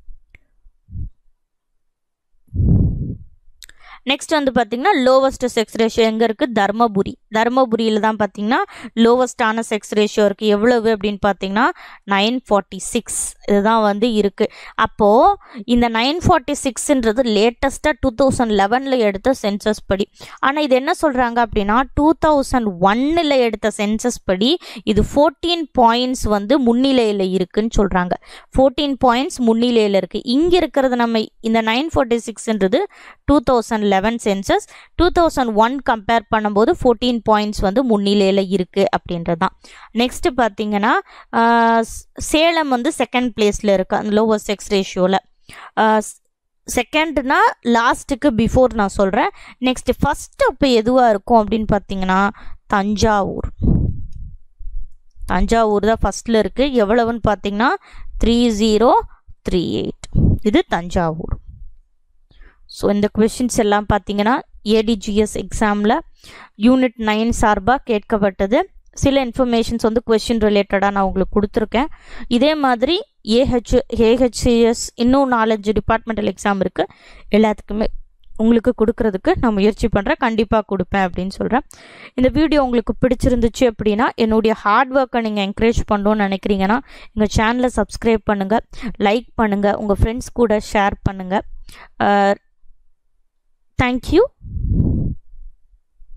நெக்ஸ்ட் வந்து பார்த்தீங்கன்னா லோவஸ்ட் செக்ஸ் ரேஷியோ எங்கே இருக்குது தர்மபுரி தர்மபுரியில் தான் பார்த்தீங்கன்னா லோவஸ்டான செக்ஸ் ரேஷியோ இருக்குது எவ்வளவு அப்படின்னு பார்த்தீங்கன்னா நைன் ஃபார்ட்டி சிக்ஸ் இதுதான் வந்து இருக்குது அப்போது இந்த நைன் ஃபார்ட்டி சிக்ஸ்ன்றது லேட்டஸ்ட்டாக டூ தௌசண்ட் லெவனில் எடுத்த சென்சஸ் படி ஆனால் இது என்ன சொல்கிறாங்க அப்படின்னா டூ தௌசண்ட் ஒன்னில் எடுத்த சென்சஸ் படி இது ஃபோர்டீன் பாயிண்ட்ஸ் வந்து முன்னிலையில் இருக்குன்னு சொல்கிறாங்க ஃபோர்டீன் பாயிண்ட்ஸ் முன்னிலையில் இருக்குது இங்கே இருக்கிறது நம்ம இந்த நைன் ஃபார்ட்டி சிக்ஸ்ன்றது two thousand eleven census two thousand one compare பண்ணும்போது ஃபோர்டீன் பாயிண்ட்ஸ் வந்து முன்னிலையில் இருக்குது அப்படின்றது தான் நெக்ஸ்ட்டு பார்த்தீங்கன்னா சேலம் வந்து செகண்ட் பிளேஸில் இருக்குது அந்த லோவர் செக்ஸ் ரேஷியோவில் செகண்ட்னா லாஸ்ட்டுக்கு பிஃபோர் நான் சொல்கிறேன் நெக்ஸ்ட்டு ஃபஸ்ட்டு இப்போ எதுவாக இருக்கும் அப்படின்னு பார்த்தீங்கன்னா தஞ்சாவூர் தஞ்சாவூர் தான் ஃபஸ்ட்டில் இருக்குது எவ்வளவுன்னு பார்த்தீங்கன்னா த்ரீ ஜீரோ த்ரீ எயிட் இது தஞ்சாவூர் ஸோ இந்த கொஷின்ஸ் எல்லாம் பார்த்தீங்கன்னா ஏடிஜிஎஸ் எக்ஸாமில் யூனிட் நைன் சார்பாக கேட்கப்பட்டது சில இன்ஃபர்மேஷன்ஸ் வந்து கொஷின் ரிலேட்டடாக நான் உங்களுக்கு கொடுத்துருக்கேன் இதே மாதிரி ஏஹெச் ஏஹெச்சிஎஸ் இன்னும் நாலஞ்சு டிபார்ட்மெண்டல் எக்ஸாம் இருக்குது எல்லாத்துக்குமே உங்களுக்கு கொடுக்கறதுக்கு நான் முயற்சி பண்ணுறேன் கண்டிப்பாக கொடுப்பேன் அப்படின்னு சொல்கிறேன் இந்த வீடியோ உங்களுக்கு பிடிச்சிருந்துச்சு அப்படின்னா என்னுடைய ஹார்ட் ஒர்க்கை நீங்கள் என்கரேஜ் பண்ணணும்னு நினைக்கிறீங்கன்னா எங்கள் சேனலை சப்ஸ்கிரைப் பண்ணுங்கள் லைக் பண்ணுங்கள் உங்கள் ஃப்ரெண்ட்ஸ் கூட ஷேர் பண்ணுங்கள் தேங்க்யூ